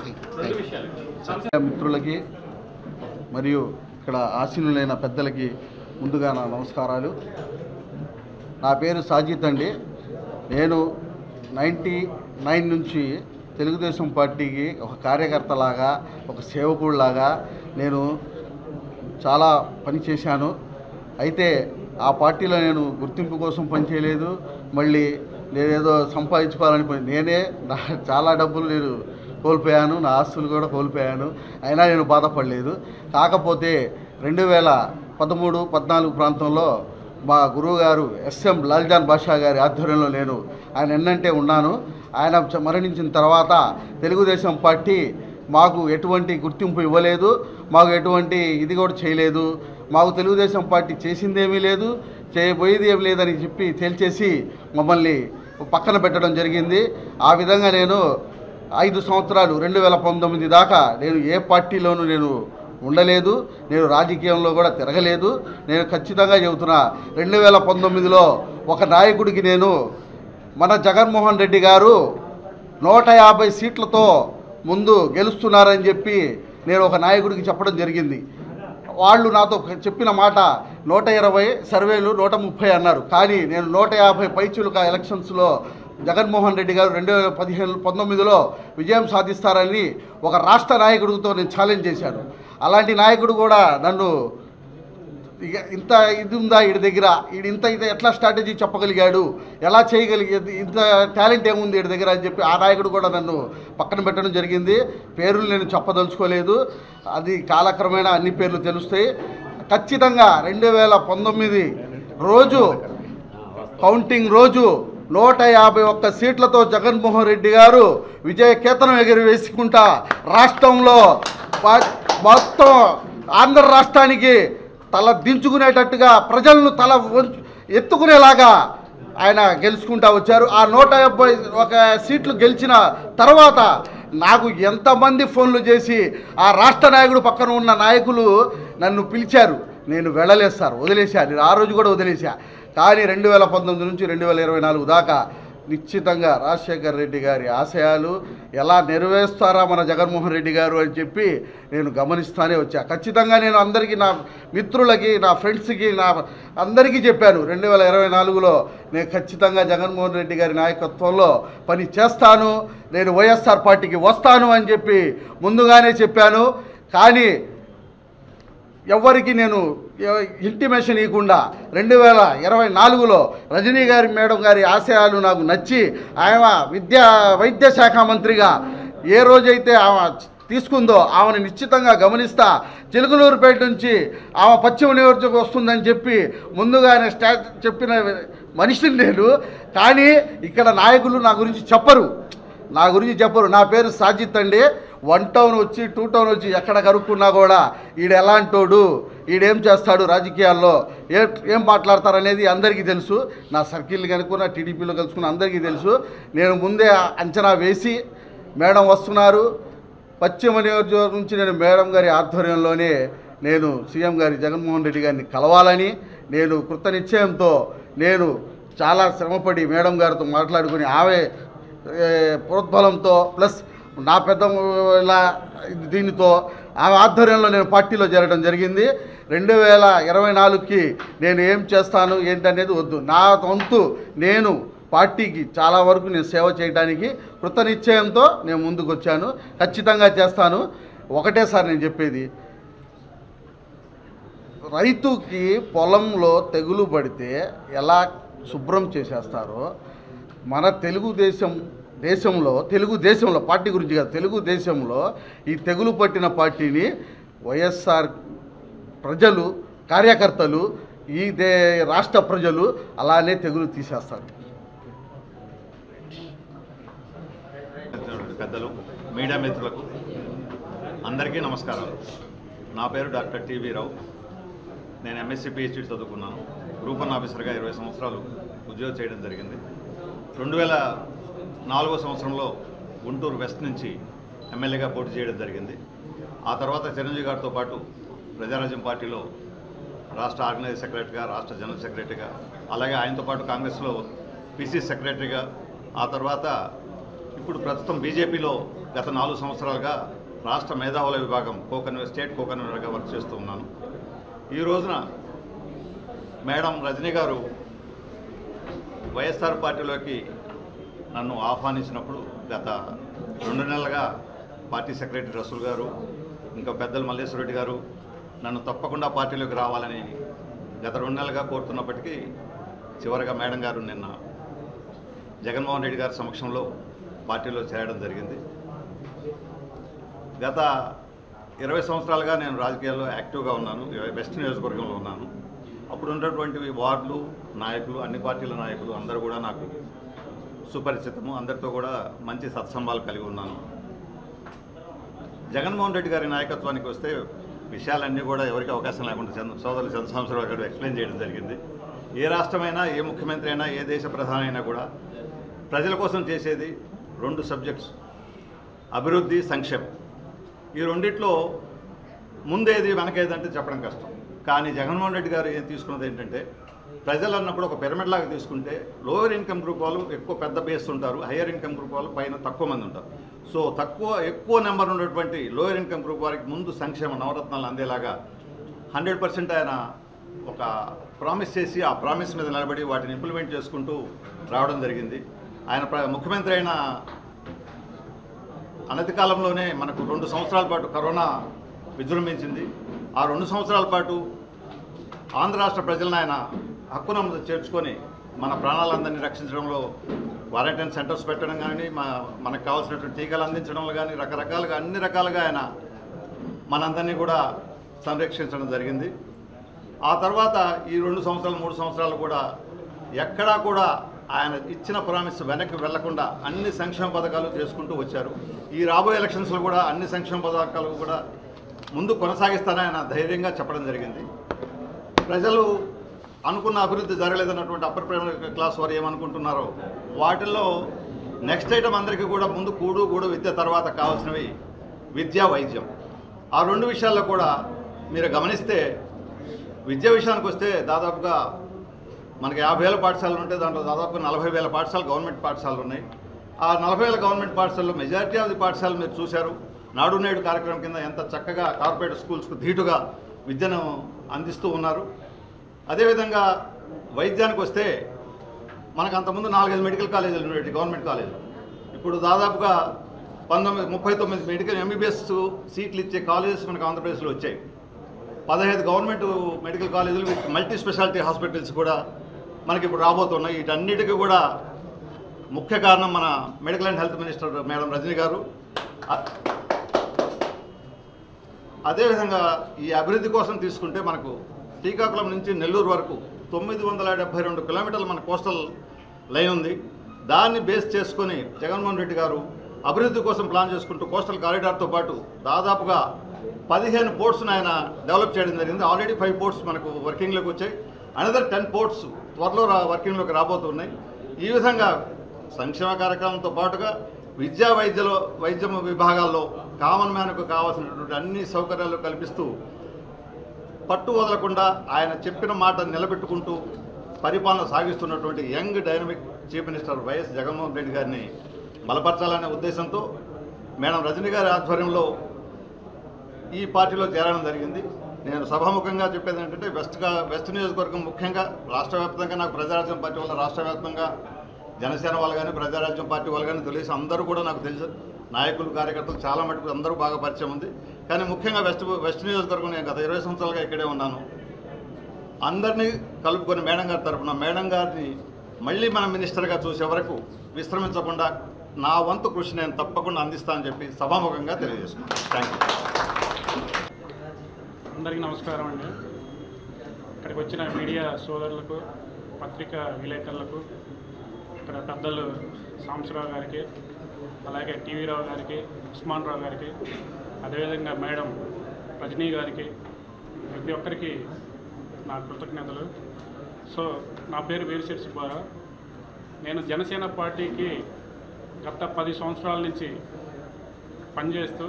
మిత్రులకి మరియు ఇక్కడ ఆశీనులైన పెద్దలకి ముందుగా నా నమస్కారాలు నా పేరు సాజిద్ అండి నేను నైంటీ నైన్ నుంచి తెలుగుదేశం పార్టీకి ఒక కార్యకర్తలాగా ఒక సేవకుడిలాగా నేను చాలా పని చేశాను అయితే ఆ పార్టీలో నేను గుర్తింపు కోసం పనిచేయలేదు మళ్ళీ నేనేదో సంపాదించుకోవాలని పని నేనే నా చాలా డబ్బులు నేను కోల్పోయాను నా ఆస్తులు కూడా కోల్పోయాను అయినా నేను బాధపడలేదు కాకపోతే రెండు వేల పదమూడు పద్నాలుగు ప్రాంతంలో మా గురువుగారు ఎస్ఎం లాల్జాన్ బాషా గారి ఆధ్వర్యంలో నేను ఆయన ఎన్నంటే ఉన్నాను ఆయన చ- మరణించిన తర్వాత తెలుగుదేశం పార్టీ మాకు ఎటువంటి గుర్తింపు ఇవ్వలేదు మాకు ఎటువంటి ఇది కూడా చేయలేదు మాకు తెలుగుదేశం పార్టీ చేసిందేమీ లేదు చేయబోయేది ఏమి లేదని చెప్పి తేల్చేసి మమ్మల్ని పక్కన పెట్టడం జరిగింది ఆ విధంగా నేను ఐదు సంవత్సరాలు రెండు వేల పంతొమ్మిది దాకా నేను ఏ పార్టీలోనూ నేను ఉండలేదు నేను రాజకీయంలో కూడా తిరగలేదు నేను ఖచ్చితంగా చెబుతున్నా రెండు వేల పంతొమ్మిదిలో ఒక నాయకుడికి నేను మన జగన్మోహన్ రెడ్డి గారు నూట యాభై సీట్లతో ముందు గెలుస్తున్నారని చెప్పి నేను ఒక నాయకుడికి చెప్పడం జరిగింది వాళ్ళు నాతో చెప్పిన మాట నూట ఇరవై సర్వేలు నూట ముప్పై అన్నారు కానీ నేను నూట యాభై పైచులుక ఎలక్షన్స్లో జగన్మోహన్ రెడ్డి గారు రెండు వేల పదిహేను పంతొమ్మిదిలో విజయం సాధిస్తారని ఒక రాష్ట్ర నాయకుడితో నేను ఛాలెంజ్ చేశాను అలాంటి నాయకుడు కూడా నన్ను ఇక ఇంత ఇది ఉందా వీడి దగ్గర వీడు ఇంత ఇది ఎట్లా స్ట్రాటజీ చెప్పగలిగాడు ఎలా చేయగలిగేది ఇంత టాలెంట్ ఏముంది వీడి దగ్గర అని చెప్పి ఆ నాయకుడు కూడా నన్ను పక్కన పెట్టడం జరిగింది పేర్లు నేను చెప్పదలుచుకోలేదు అది కాలక్రమేణా అన్ని పేర్లు తెలుస్తాయి ఖచ్చితంగా రెండు వేల పంతొమ్మిది రోజు కౌంటింగ్ రోజు నూట యాభై ఒక్క సీట్లతో జగన్మోహన్ రెడ్డి గారు విజయ కేతనం ఎగురవేసుకుంటా రాష్ట్రంలో ప- మొత్తం ఆంధ్ర రాష్ట్రానికి తల దించుకునేటట్టుగా ప్రజలను తల వంచు- ఎత్తుకునేలాగా ఆయన గెలుచుకుంటా వచ్చారు ఆ నూట యాభై ఒక సీట్లు గెలిచిన తర్వాత నాకు ఎంతమంది ఫోన్లు చేసి ఆ రాష్ట్ర నాయకుడు పక్కన ఉన్న నాయకులు నన్ను పిలిచారు నేను వెళ్ళలేదు సార్ వదిలేశా నేను ఆ రోజు కూడా వదిలేశా కానీ రెండు వేల పంతొమ్మిది నుంచి రెండు వేల ఇరవై నాలుగు దాకా నిశ్చితంగా రాజశేఖర్ రెడ్డి గారి ఆశయాలు ఎలా నెరవేరుస్తారా మన జగన్మోహన్ రెడ్డి గారు అని చెప్పి నేను గమనిస్తానే వచ్చా ఖచ్చితంగా నేను అందరికీ నా మిత్రులకి నా ఫ్రెండ్స్కి నా అందరికీ చెప్పాను రెండు వేల ఇరవై నాలుగులో నేను ఖచ్చితంగా జగన్మోహన్ రెడ్డి గారి నాయకత్వంలో పని చేస్తాను నేను వైఎస్ఆర్ పార్టీకి వస్తాను అని చెప్పి ముందుగానే చెప్పాను కానీ ఎవ్వరికి నేను ఇంటిమేషన్ ఇవ్వకుండా రెండు వేల ఇరవై నాలుగులో రజనీ గారి మేడం గారి ఆశయాలు నాకు నచ్చి ఆమె విద్యా వైద్య శాఖ మంత్రిగా ఏ రోజైతే ఆమె తీసుకుందో ఆమెను నిశ్చితంగా గమనిస్తా చిలుకలూరుపేట నుంచి ఆమె పశ్చిమ నియోజకవర్గం వస్తుందని చెప్పి ముందుగానే స్టా చెప్పిన మనిషిని నేను కానీ ఇక్కడ నాయకులు నా గురించి చెప్పరు నా గురించి చెప్పరు నా పేరు సాజిత్ అండి వన్ టౌన్ వచ్చి టూ టౌన్ వచ్చి ఎక్కడ కనుక్కున్నా కూడా ఈడు ఎలాంటోడు ఈడేం చేస్తాడు రాజకీయాల్లో ఏ ఏం మాట్లాడతారనేది అందరికీ తెలుసు నా సర్కిల్ కనుక్కున్న టీడీపీలో కలుసుకున్న అందరికీ తెలుసు నేను ముందే అంచనా వేసి మేడం వస్తున్నారు పశ్చిమ నియోజకవర్గం నుంచి నేను మేడం గారి ఆధ్వర్యంలోనే నేను సీఎం గారి జగన్మోహన్ రెడ్డి గారిని కలవాలని నేను కృత నిశ్చయంతో నేను చాలా శ్రమపడి మేడం గారితో మాట్లాడుకుని ఆమె ఏ, ప్రోద్బలంతో ప్లస్ నా పెద్ద ఇలా దీనితో ఆమె ఆధ్వర్యంలో నేను పార్టీలో చేరడం జరిగింది రెండు వేల ఇరవై నాలుగుకి నేను ఏం చేస్తాను ఏంటనేది వద్దు నా వంతు నేను పార్టీకి చాలా వరకు నేను సేవ చేయడానికి కృత నిశ్చయంతో నేను ముందుకు వచ్చాను ఖచ్చితంగా చేస్తాను ఒకటేసారి నేను చెప్పేది రైతుకి పొలంలో తెగులు పడితే ఎలా శుభ్రం చేసేస్తారో మన తెలుగుదేశం దేశంలో తెలుగు దేశంలో పార్టీ గురించి కాదు తెలుగు దేశంలో ఈ తెగులు పట్టిన పార్టీని వైఎస్ఆర్ ప్రజలు కార్యకర్తలు ఈ దే రాష్ట్ర ప్రజలు అలానే తెగులు తీసేస్తారు పెద్దలు మీడియా మిత్రులకు అందరికీ నమస్కారాలు నా పేరు డాక్టర్ టీవీ రావు నేను ఎంఎస్సీ పిహెచ్డి చదువుకున్నాను గ్రూప్ వన్ ఆఫీసర్గా ఇరవై సంవత్సరాలు ఉద్యోగం చేయడం జరిగింది రెండు వేల నాలుగో సంవత్సరంలో గుంటూరు వెస్ట్ నుంచి ఎమ్మెల్యేగా పోటీ చేయడం జరిగింది ఆ తర్వాత చిరంజీవి గారితో పాటు ప్రజారాజ్యం పార్టీలో రాష్ట్ర ఆర్గనైజ్ సెక్రటరీగా రాష్ట్ర జనరల్ సెక్రటరీగా అలాగే ఆయనతో పాటు కాంగ్రెస్లో పిసి సెక్రటరీగా ఆ తర్వాత ఇప్పుడు ప్రస్తుతం బీజేపీలో గత నాలుగు సంవత్సరాలుగా రాష్ట్ర మేధావుల విభాగం కోకన్వే స్టేట్ కోకన్వీనర్గా వర్క్ చేస్తూ ఉన్నాను ఈ రోజున మేడం రజనీ గారు వైఎస్ఆర్ పార్టీలోకి నన్ను ఆహ్వానించినప్పుడు గత రెండు నెలలుగా పార్టీ సెక్రటరీ రసూల్ గారు ఇంకా పెద్దలు మల్లేశ్వర రెడ్డి గారు నన్ను తప్పకుండా పార్టీలోకి రావాలని గత రెండు నెలలుగా కోరుతున్నప్పటికీ చివరిగా మేడం గారు నిన్న జగన్మోహన్ రెడ్డి గారి సమక్షంలో పార్టీలో చేరడం జరిగింది గత ఇరవై సంవత్సరాలుగా నేను రాజకీయాల్లో యాక్టివ్గా ఉన్నాను వెస్ట్ నియోజకవర్గంలో ఉన్నాను అప్పుడు ఉన్నటువంటి వార్డులు నాయకులు అన్ని పార్టీల నాయకులు అందరూ కూడా నాకు సుపరిచితము అందరితో కూడా మంచి సత్సంబాలు కలిగి ఉన్నాను జగన్మోహన్ రెడ్డి గారి నాయకత్వానికి వస్తే విషయాలన్నీ కూడా ఎవరికి అవకాశం లేకుండా చంద్ర సోదరులు చంద్రశంకరరావు గారు ఎక్స్ప్లెయిన్ చేయడం జరిగింది ఏ రాష్ట్రమైనా ఏ ముఖ్యమంత్రి అయినా ఏ దేశ ప్రధాని అయినా కూడా ప్రజల కోసం చేసేది రెండు సబ్జెక్ట్స్ అభివృద్ధి సంక్షేమం ఈ రెండిట్లో ముందేది వెనకేది అంటే చెప్పడం కష్టం కానీ జగన్మోహన్ రెడ్డి గారు ఏం తీసుకున్నది ఏంటంటే ప్రజలు అన్నప్పుడు ఒక పిరమిడ్ లాగా తీసుకుంటే లోయర్ ఇన్కమ్ గ్రూప్ వాళ్ళు ఎక్కువ పెద్ద బేస్ ఉంటారు హయ్యర్ ఇన్కమ్ గ్రూప్ వాళ్ళు పైన తక్కువ మంది ఉంటారు సో తక్కువ ఎక్కువ నెంబర్ ఉన్నటువంటి లోయర్ ఇన్కమ్ గ్రూప్ వారికి ముందు సంక్షేమ నవరత్నాలు అందేలాగా హండ్రెడ్ పర్సెంట్ ఆయన ఒక ప్రామిస్ చేసి ఆ ప్రామిస్ మీద నిలబడి వాటిని ఇంప్లిమెంట్ చేసుకుంటూ రావడం జరిగింది ఆయన ప్ర- ముఖ్యమంత్రి అయిన అనతి కాలంలోనే మనకు రెండు సంవత్సరాల పాటు కరోనా విజృంభించింది ఆ రెండు సంవత్సరాల పాటు ఆంధ్ర రాష్ట్ర ప్రజలను ఆయన హక్కున చేర్చుకొని మన ప్రాణాలందరినీ రక్షించడంలో క్వారంటైన్ సెంటర్స్ పెట్టడం కానీ మా మనకు కావాల్సినటువంటి టీకాలు అందించడంలో కానీ రకరకాలుగా అన్ని రకాలుగా ఆయన మనందరినీ కూడా సంరక్షించడం జరిగింది ఆ తర్వాత ఈ రెండు సంవత్సరాలు మూడు సంవత్సరాలు కూడా ఎక్కడా కూడా ఆయన ఇచ్చిన ప్రామిస్ వెనక్కి వెళ్లకుండా అన్ని సంక్షేమ పథకాలు చేసుకుంటూ వచ్చారు ఈ రాబోయే ఎలక్షన్స్లో కూడా అన్ని సంక్షేమ పథకాలు కూడా ముందు కొనసాగిస్తానని ఆయన ధైర్యంగా చెప్పడం జరిగింది ప్రజలు అనుకున్న అభివృద్ధి జరగలేదన్నటువంటి అప్పర్ ప్రైమరీ క్లాస్ వారు ఏమనుకుంటున్నారో వాటిల్లో నెక్స్ట్ ఐటమ్ అందరికీ కూడా ముందు కూడు గూడు విద్య తర్వాత కావాల్సినవి విద్య వైద్యం ఆ రెండు విషయాల్లో కూడా మీరు గమనిస్తే విద్య విషయానికి వస్తే దాదాపుగా మనకి యాభై వేల పాఠశాలలు ఉంటే దాంట్లో దాదాపు నలభై వేల పాఠశాలలు గవర్నమెంట్ పాఠశాలలు ఉన్నాయి ఆ నలభై వేల గవర్నమెంట్ పాఠశాలలో మెజారిటీ ఆఫ్ ది పాఠశాలలు మీరు చూశారు నాడు నేడు కార్యక్రమం కింద ఎంత చక్కగా కార్పొరేట్ స్కూల్స్కు ధీటుగా విద్యను అందిస్తూ ఉన్నారు అదేవిధంగా వైద్యానికి వస్తే మనకు అంతకుముందు నాలుగైదు మెడికల్ కాలేజీలు ఉండేవి గవర్నమెంట్ కాలేజీలు ఇప్పుడు దాదాపుగా పంతొమ్మిది ముప్పై తొమ్మిది మెడికల్ ఎంబీబీఎస్ సీట్లు ఇచ్చే కాలేజెస్ మనకు ఆంధ్రప్రదేశ్లో వచ్చాయి పదహైదు గవర్నమెంట్ మెడికల్ కాలేజీలు విత్ మల్టీ స్పెషాలిటీ హాస్పిటల్స్ కూడా మనకి ఇప్పుడు రాబోతున్నాయి వీటన్నిటికీ కూడా ముఖ్య కారణం మన medical and health minister madam Rajini garu అ- అదేవిధంగా ఈ అభివృద్ధి కోసం తీసుకుంటే మనకు శ్రీకాకుళం నుంచి నెల్లూరు వరకు తొమ్మిది వందల డెబ్బై రెండు కిలోమీటర్లు మన కోస్టల్ లైన్ ఉంది దాన్ని బేస్ చేసుకొని జగన్మోహన్ రెడ్డి గారు అభివృద్ధి కోసం ప్లాన్ చేసుకుంటూ కోస్టల్ కారిడార్తో పాటు దాదాపుగా పదిహేను పోర్ట్స్ని ఆయన డెవలప్ చేయడం జరిగింది ఆల్రెడీ ఫైవ్ పోర్ట్స్ మనకు వర్కింగ్లోకి వచ్చాయి అనదర్ టెన్ పోర్ట్స్ త్వరలో రా వర్కింగ్లోకి రాబోతున్నాయి ఈ విధంగా సంక్షేమ కార్యక్రమంతో పాటుగా విద్యా వైద్యలో వైద్య విభాగాల్లో కామన్ మ్యాన్కు కావాల్సినటువంటి అన్ని సౌకర్యాలు కల్పిస్తూ పట్టు వదలకుండా ఆయన చెప్పిన మాట నిలబెట్టుకుంటూ పరిపాలన సాగిస్తున్నటువంటి young dynamic chief minister YS Jaganmohan Reddy గారిని బలపరచాలనే ఉద్దేశంతో మేడం రజనీ గారి ఆధ్వర్యంలో ఈ పార్టీలో చేరడం జరిగింది నేను సభాముఖంగా చెప్పేది ఏంటంటే వెస్ట్గా వెస్ట్ నియోజకవర్గం ముఖ్యంగా రాష్ట్ర వ్యాప్తంగా నాకు ప్రజారాజ్యం పార్టీ వల్ల రాష్ట్ర వ్యాప్తంగా జనసేన వాళ్ళు కానీ ప్రజారాజ్యం పార్టీ వాళ్ళు కానీ తెలిసి అందరూ కూడా నాకు తెలుసు నాయకులు కార్యకర్తలు చాలా మటుకు అందరూ బాగా పరిచయం ఉంది కానీ ముఖ్యంగా వెస్ట్ వెస్ట్ నియోజకవర్గం నేను గత ఇరవై సంవత్సరాలుగా ఇక్కడే ఉన్నాను అందరినీ కలుపుకొని మేడం గారి తరపున మేడం గారిని మళ్ళీ మన మినిస్టర్గా చూసే వరకు విశ్రమించకుండా నా వంతు కృషి నేను తప్పకుండా అందిస్తానని చెప్పి సభాముఖంగా తెలియజేసుకున్నాను థ్యాంక్ యూ అందరికీ నమస్కారం అండి ఇక్కడికి వచ్చిన మీడియా సోదరులకు పత్రికా విలేకరులకు ఇక్కడ పెద్దలు సాంబశివరావు గారికి అలాగే టీవీ రావు గారికి ఉస్మాన్ రావు గారికి అదేవిధంగా మేడం రజనీ గారికి ప్రతి ఒక్కరికి నా కృతజ్ఞతలు సో నా పేరు వీరశెట్టి సుబ్బారావు నేను జనసేన పార్టీకి గత పది సంవత్సరాల నుంచి పనిచేస్తూ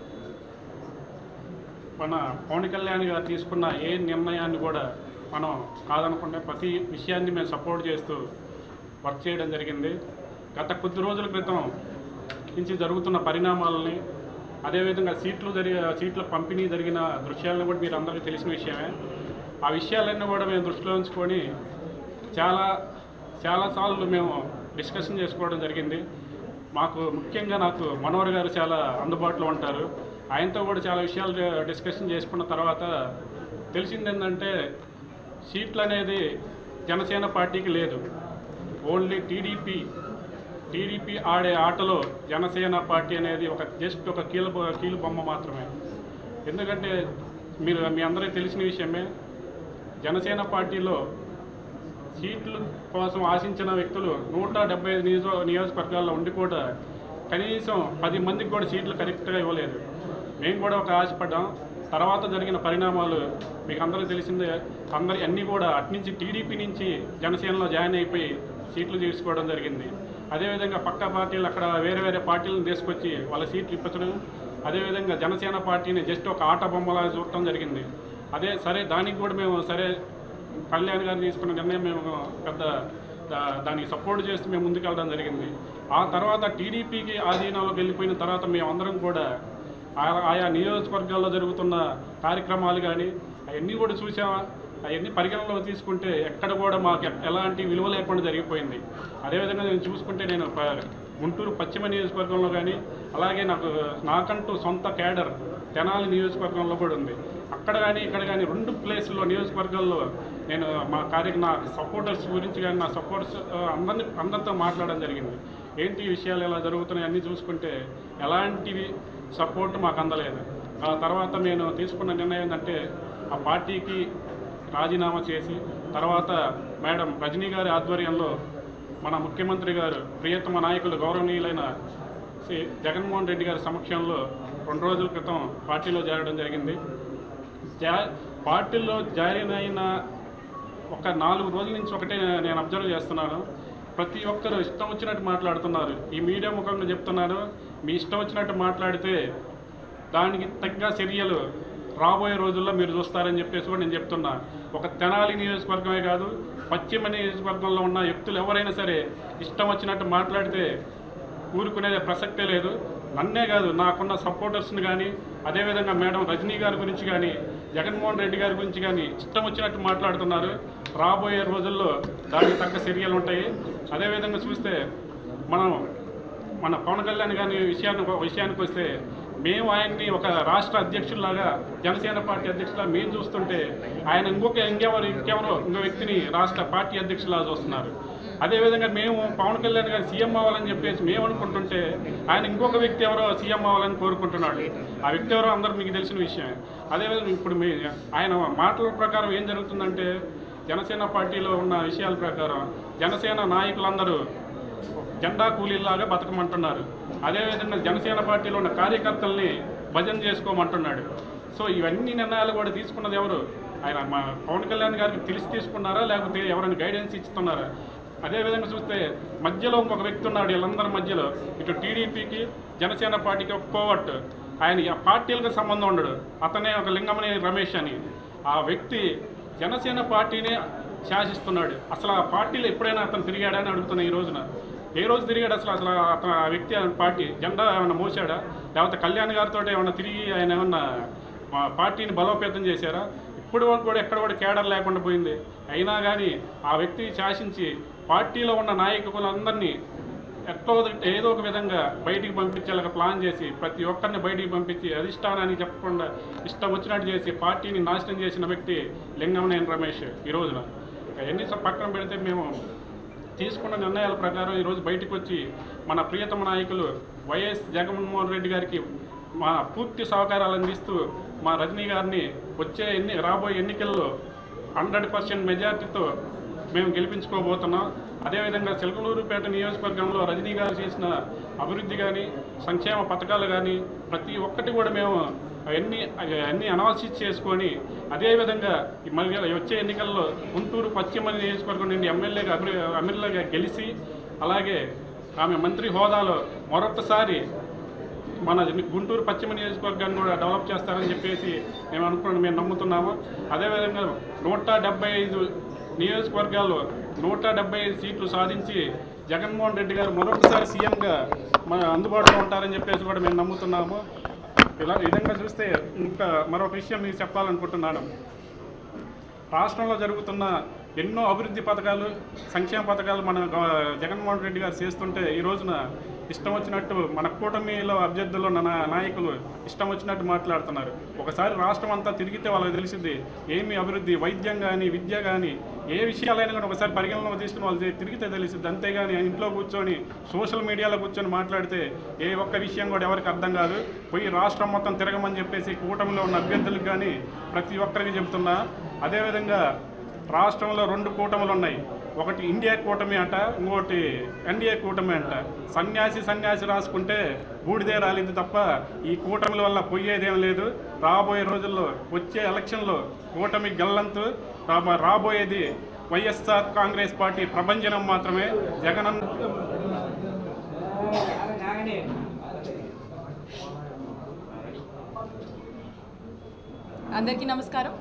మన పవన్ కళ్యాణ్ గారు తీసుకున్న ఏ నిర్ణయాన్ని కూడా మనం కాదనకుండా ప్రతి విషయాన్ని మేము సపోర్ట్ చేస్తూ వర్క్ చేయడం జరిగింది గత కొద్ది రోజుల క్రితం నుంచి జరుగుతున్న పరిణామాలని అదేవిధంగా సీట్లు జరిగే సీట్ల పంపిణీ జరిగిన దృశ్యాలను కూడా మీరు అందరికీ తెలిసిన విషయమే ఆ విషయాలన్నీ కూడా మేము దృష్టిలో ఉంచుకొని చాలా చాలాసార్లు మేము డిస్కషన్ చేసుకోవడం జరిగింది మాకు ముఖ్యంగా నాకు మనోహర్ గారు చాలా అందుబాటులో ఉంటారు ఆయనతో కూడా చాలా విషయాలు డిస్కషన్ చేసుకున్న తర్వాత తెలిసింది ఏంటంటే సీట్లు అనేది జనసేన పార్టీకి లేదు ఓన్లీ టీడీపీ టీడీపీ ఆడే ఆటలో జనసేన పార్టీ అనేది ఒక జస్ట్ ఒక కీలు కీలు బొమ్మ మాత్రమే ఎందుకంటే మీరు మీ అందరికీ తెలిసిన విషయమే జనసేన పార్టీలో సీట్ల కోసం ఆశించిన వ్యక్తులు నూట డెబ్బై ఐదు నియోజక నియోజకవర్గాల్లో ఉండి కూడా కనీసం పది మందికి కూడా సీట్లు కరెక్ట్గా ఇవ్వలేదు మేము కూడా ఒక ఆశపడ్డాం తర్వాత జరిగిన పరిణామాలు మీకు అందరికీ తెలిసిందే అందరి అన్నీ కూడా అట్నుంచి టీడీపీ నుంచి జనసేనలో జాయిన్ అయిపోయి సీట్లు తీసుకోవడం జరిగింది అదేవిధంగా పక్క పార్టీలు అక్కడ వేరే వేరే పార్టీలను తీసుకొచ్చి వాళ్ళ సీట్లు ఇప్పించడం అదేవిధంగా జనసేన పార్టీని జస్ట్ ఒక ఆట బొమ్మలా చూడటం జరిగింది అదే సరే దానికి కూడా మేము సరే కళ్యాణ్ గారు తీసుకున్న నిర్ణయం మేము పెద్ద దా- దానికి సపోర్ట్ చేస్తూ మేము ముందుకెళ్ళడం జరిగింది ఆ తర్వాత టీడీపీకి ఆధీనంలోకి వెళ్ళిపోయిన తర్వాత మేమందరం కూడా ఆ- ఆయా నియోజకవర్గాల్లో జరుగుతున్న కార్యక్రమాలు కానీ అవన్నీ కూడా చూసామా అవన్నీ పరిగణనలోకి తీసుకుంటే ఎక్కడ కూడా మాకు ఎ- ఎలాంటి విలువ లేకుండా జరిగిపోయింది అదేవిధంగా నేను చూసుకుంటే నేను ప- గుంటూరు పశ్చిమ నియోజకవర్గంలో కానీ అలాగే నాకు నాకంటూ సొంత క్యాడర్ తెనాలి నియోజకవర్గంలో కూడా ఉంది అక్కడ కానీ ఇక్కడ కానీ రెండు ప్లేసుల్లో నియోజకవర్గాల్లో నేను మా కార్య నా సపోర్టర్స్ గురించి కానీ నా సపోర్టర్స్ అందరిని అందరితో మాట్లాడడం జరిగింది ఏంటి ఈ విషయాలు ఎలా జరుగుతున్నాయి అన్నీ చూసుకుంటే ఎలాంటివి సపోర్ట్ మాకు అందలేదు ఆ తర్వాత నేను తీసుకున్న నిర్ణయం ఏంటంటే ఆ పార్టీకి రాజీనామా చేసి తర్వాత మేడం రజనీ గారి ఆధ్వర్యంలో మన ముఖ్యమంత్రి గారు ప్రియతమ నాయకులు గౌరవనీయులైన శ్రీ జగన్మోహన్ రెడ్డి గారి సమక్షంలో రెండు రోజుల క్రితం పార్టీలో చేరడం జరిగింది జా పార్టీలో జాయిన్ అయిన ఒక నాలుగు రోజుల నుంచి ఒకటే నేను అబ్జర్వ్ చేస్తున్నాను ప్రతి ఒక్కరు ఇష్టం వచ్చినట్టు మాట్లాడుతున్నారు ఈ మీడియా ముఖంగా చెప్తున్నాను మీ ఇష్టం వచ్చినట్టు మాట్లాడితే దానికి తగ్గ చర్యలు రాబోయే రోజుల్లో మీరు చూస్తారని చెప్పేసి కూడా నేను చెప్తున్నా ఒక తెనాలి నియోజకవర్గమే కాదు పశ్చిమ నియోజకవర్గంలో ఉన్న వ్యక్తులు ఎవరైనా సరే ఇష్టం వచ్చినట్టు మాట్లాడితే ఊరుకునే ప్రసక్తే లేదు నన్నే కాదు నాకున్న సపోర్టర్స్ని కానీ అదేవిధంగా మేడం రజనీ గారి గురించి కానీ జగన్మోహన్ రెడ్డి గారి గురించి కానీ ఇష్టం వచ్చినట్టు మాట్లాడుతున్నారు రాబోయే రోజుల్లో దానికి తగ్గ చర్యలు ఉంటాయి అదేవిధంగా చూస్తే మనం మన పవన్ కళ్యాణ్ గారి విషయాన్ని విషయానికి వస్తే మేము ఆయన్ని ఒక రాష్ట్ర అధ్యక్షుల్లాగా జనసేన పార్టీ అధ్యక్షులా మేము చూస్తుంటే ఆయన ఇంకొక ఇంకెవరు ఇంకెవరో ఇంకో వ్యక్తిని రాష్ట్ర పార్టీ అధ్యక్షులా చూస్తున్నారు అదేవిధంగా మేము పవన్ కళ్యాణ్ గారు సీఎం అవ్వాలని చెప్పేసి మేము అనుకుంటుంటే ఆయన ఇంకొక వ్యక్తి ఎవరో సీఎం అవ్వాలని కోరుకుంటున్నాడు ఆ వ్యక్తి ఎవరో అందరూ మీకు తెలిసిన విషయమే అదేవిధంగా ఇప్పుడు మీ ఆయన మాటల ప్రకారం ఏం జరుగుతుందంటే జనసేన పార్టీలో ఉన్న విషయాల ప్రకారం జనసేన నాయకులందరూ జెండా కూలీలాగా బతకమంటున్నారు అదేవిధంగా జనసేన పార్టీలో ఉన్న కార్యకర్తల్ని భజన చేసుకోమంటున్నాడు సో ఇవన్నీ నిర్ణయాలు కూడా తీసుకున్నది ఎవరు ఆయన మా పవన్ కళ్యాణ్ గారికి తెలిసి తీసుకున్నారా లేకపోతే ఎవరైనా గైడెన్స్ ఇస్తున్నారా అదేవిధంగా చూస్తే మధ్యలో ఇంకొక వ్యక్తి ఉన్నాడు వీళ్ళందరి మధ్యలో ఇటు టీడీపీకి జనసేన పార్టీకి ఒక కోవట్ ఆయన ఆ పార్టీలకు సంబంధం ఉండడు అతనే ఒక లింగమని రమేష్ అని ఆ వ్యక్తి జనసేన పార్టీని శాసిస్తున్నాడు అసలు ఆ పార్టీలో ఎప్పుడైనా అతను తిరిగాడని అడుగుతున్నా ఈ రోజున ఏ రోజు తిరిగాడు అసలు అసలు అతను ఆ వ్యక్తి ఆ పార్టీ జెండా ఏమైనా మోసాడా లేకపోతే కళ్యాణ్ గారితో ఏమైనా తిరిగి ఆయన ఏమన్నా మా పార్టీని బలోపేతం చేశారా ఇప్పుడు వరకు కూడా ఎక్కడ కూడా కేడర్ లేకుండా పోయింది అయినా కానీ ఆ వ్యక్తి శాసించి పార్టీలో ఉన్న నాయకులందరినీ ఎట్లా ఒకటి- ఏదో ఒక విధంగా బయటికి పంపించేలాగా ప్లాన్ చేసి ప్రతి ఒక్కరిని బయటికి పంపించి అధిష్టానానికి చెప్పకుండా ఇష్టం వచ్చినట్టు చేసి పార్టీని నాశనం చేసిన వ్యక్తి లింగమనేని రమేష్ ఈ రోజున అవన్నీ పక్కన పెడితే మేము తీసుకున్న నిర్ణయాల ప్రకారం ఈరోజు బయటకు వచ్చి మన ప్రియతమ నాయకులు వైఎస్ జగన్మోహన్ రెడ్డి గారికి మా పూర్తి సహకారాలు అందిస్తూ మా రజనీ గారిని వచ్చే ఎన్ని రాబోయే ఎన్నికల్లో హండ్రెడ్ పర్సెంట్ మెజార్టీతో మేము గెలిపించుకోబోతున్నాం అదేవిధంగా చిలకలూరుపేట నియోజకవర్గంలో రజనీ గారు చేసిన అభివృద్ధి కానీ సంక్షేమ పథకాలు కానీ ప్రతి ఒక్కటి కూడా మేము అవన్నీ అన్ని అనాలసిస్ చేసుకొని అదేవిధంగా ఈ మరి వచ్చే ఎన్నికల్లో గుంటూరు పశ్చిమ నియోజకవర్గం నుండి ఎమ్మెల్యేగా అభివృ ఎమ్మెల్యేగా గెలిచి అలాగే ఆమె మంత్రి హోదాలో మరొకసారి మన గుంటూరు పశ్చిమ నియోజకవర్గాన్ని కూడా డెవలప్ చేస్తారని చెప్పేసి మేము అనుకున్నాం మేము నమ్ముతున్నాము అదేవిధంగా నూట డెబ్బై ఐదు నియోజకవర్గాల్లో నూట డెబ్బై ఐదు సీట్లు సాధించి జగన్మోహన్ రెడ్డి గారు మరొకసారి సీఎంగా మన అందుబాటులో ఉంటారని చెప్పేసి కూడా మేము నమ్ముతున్నాము ఇలా ఈ విధంగా చూస్తే ఇంకా మరొక విషయం మీకు చెప్పాలనుకుంటున్నాను రాష్ట్రంలో జరుగుతున్న ఎన్నో అభివృద్ధి పథకాలు సంక్షేమ పథకాలు మన గవ- జగన్మోహన్ రెడ్డి గారు చేస్తుంటే ఈ రోజున ఇష్టం వచ్చినట్టు మన కూటమిలో అభ్యర్థులు ఉన్న నా- నాయకులు ఇష్టం వచ్చినట్టు మాట్లాడుతున్నారు ఒకసారి రాష్ట్రం అంతా తిరిగితే వాళ్ళకి తెలిసింది ఏమి అభివృద్ధి వైద్యం కానీ విద్య కానీ ఏ విషయాలైనా కానీ ఒకసారి పరిగణనలో తీసుకుని వాళ్ళు తి- తిరిగితే తెలిసింది అంతేగాని ఇంట్లో కూర్చొని సోషల్ మీడియాలో కూర్చొని మాట్లాడితే ఏ ఒక్క విషయం కూడా ఎవరికి అర్థం కాదు పోయి రాష్ట్రం మొత్తం తిరగమని చెప్పేసి కూటమిలో ఉన్న అభ్యర్థులకు కానీ ప్రతి ఒక్కరికి చెప్తున్నా అదేవిధంగా రాష్ట్రంలో రెండు కూటములు ఉన్నాయి ఒకటి ఇండియా కూటమి అంట ఇంకోటి ఎన్డీఏ కూటమి అంట సన్యాసి సన్యాసి రాసుకుంటే బూడిదే రాలింది తప్ప ఈ కూటమిల వల్ల పోయేదేం లేదు రాబోయే రోజుల్లో వచ్చే ఎలక్షన్లో కూటమి గల్లంతు రాబో రాబోయేది వైఎస్ఆర్ కాంగ్రెస్ పార్టీ ప్రభంజనం మాత్రమే జగనన్న అందరికీ నమస్కారం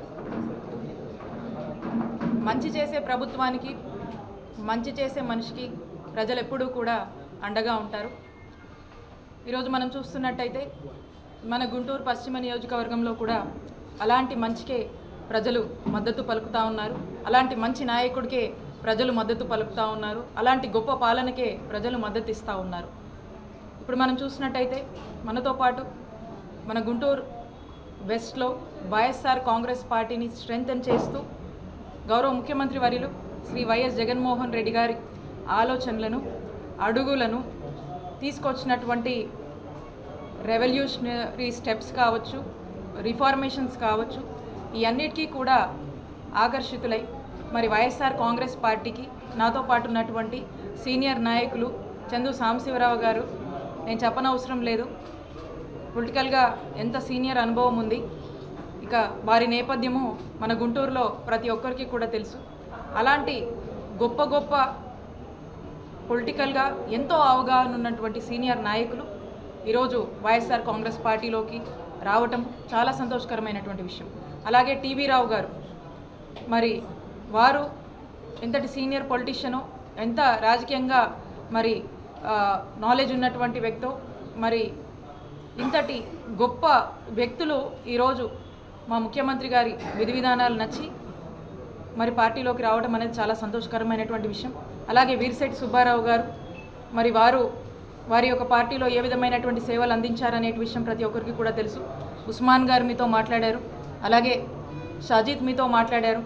మంచి చేసే ప్రభుత్వానికి మంచి చేసే మనిషికి ప్రజలు ఎప్పుడూ కూడా అండగా ఉంటారు ఈరోజు మనం చూస్తున్నట్టయితే మన గుంటూరు పశ్చిమ నియోజకవర్గంలో కూడా అలాంటి మంచికే ప్రజలు మద్దతు పలుకుతూ ఉన్నారు అలాంటి మంచి నాయకుడికే ప్రజలు మద్దతు పలుకుతూ ఉన్నారు అలాంటి గొప్ప పాలనకే ప్రజలు మద్దతు ఇస్తూ ఉన్నారు ఇప్పుడు మనం చూసినట్టయితే మనతో పాటు మన గుంటూరు వెస్ట్లో వైఎస్ఆర్ కాంగ్రెస్ పార్టీని స్ట్రెంగ్తన్ చేస్తూ గౌరవ ముఖ్యమంత్రి వర్యులు శ్రీ వైఎస్ జగన్మోహన్ రెడ్డి గారి ఆలోచనలను అడుగులను తీసుకొచ్చినటువంటి రెవల్యూషనరీ స్టెప్స్ కావచ్చు రిఫార్మేషన్స్ కావచ్చు ఈ అన్నిటికీ కూడా ఆకర్షితులై మరి వైఎస్ఆర్ కాంగ్రెస్ పార్టీకి నాతో పాటు ఉన్నటువంటి సీనియర్ నాయకులు చందు సాంబశివరావు గారు నేను చెప్పనవసరం లేదు పొలిటికల్గా ఎంత సీనియర్ అనుభవం ఉంది ఇక వారి నేపథ్యము మన గుంటూరులో ప్రతి ఒక్కరికి కూడా తెలుసు అలాంటి గొప్ప గొప్ప పొలిటికల్గా ఎంతో అవగాహన ఉన్నటువంటి సీనియర్ నాయకులు ఈరోజు వైఎస్ఆర్ కాంగ్రెస్ పార్టీలోకి రావటం చాలా సంతోషకరమైనటువంటి విషయం అలాగే టీవీ రావు గారు మరి వారు ఎంతటి సీనియర్ పొలిటీషియను ఎంత రాజకీయంగా మరి నాలెడ్జ్ ఉన్నటువంటి వ్యక్తో మరి ఇంతటి గొప్ప వ్యక్తులు ఈరోజు మా ముఖ్యమంత్రి గారి విధి విధానాలు నచ్చి మరి పార్టీలోకి రావడం అనేది చాలా సంతోషకరమైనటువంటి విషయం అలాగే వీరిశెట్టి సుబ్బారావు గారు మరి వారు వారి యొక్క పార్టీలో ఏ విధమైనటువంటి సేవలు అందించారనే విషయం ప్రతి ఒక్కరికి కూడా తెలుసు ఉస్మాన్ గారు మీతో మాట్లాడారు అలాగే షాజీద్ మీతో మాట్లాడారు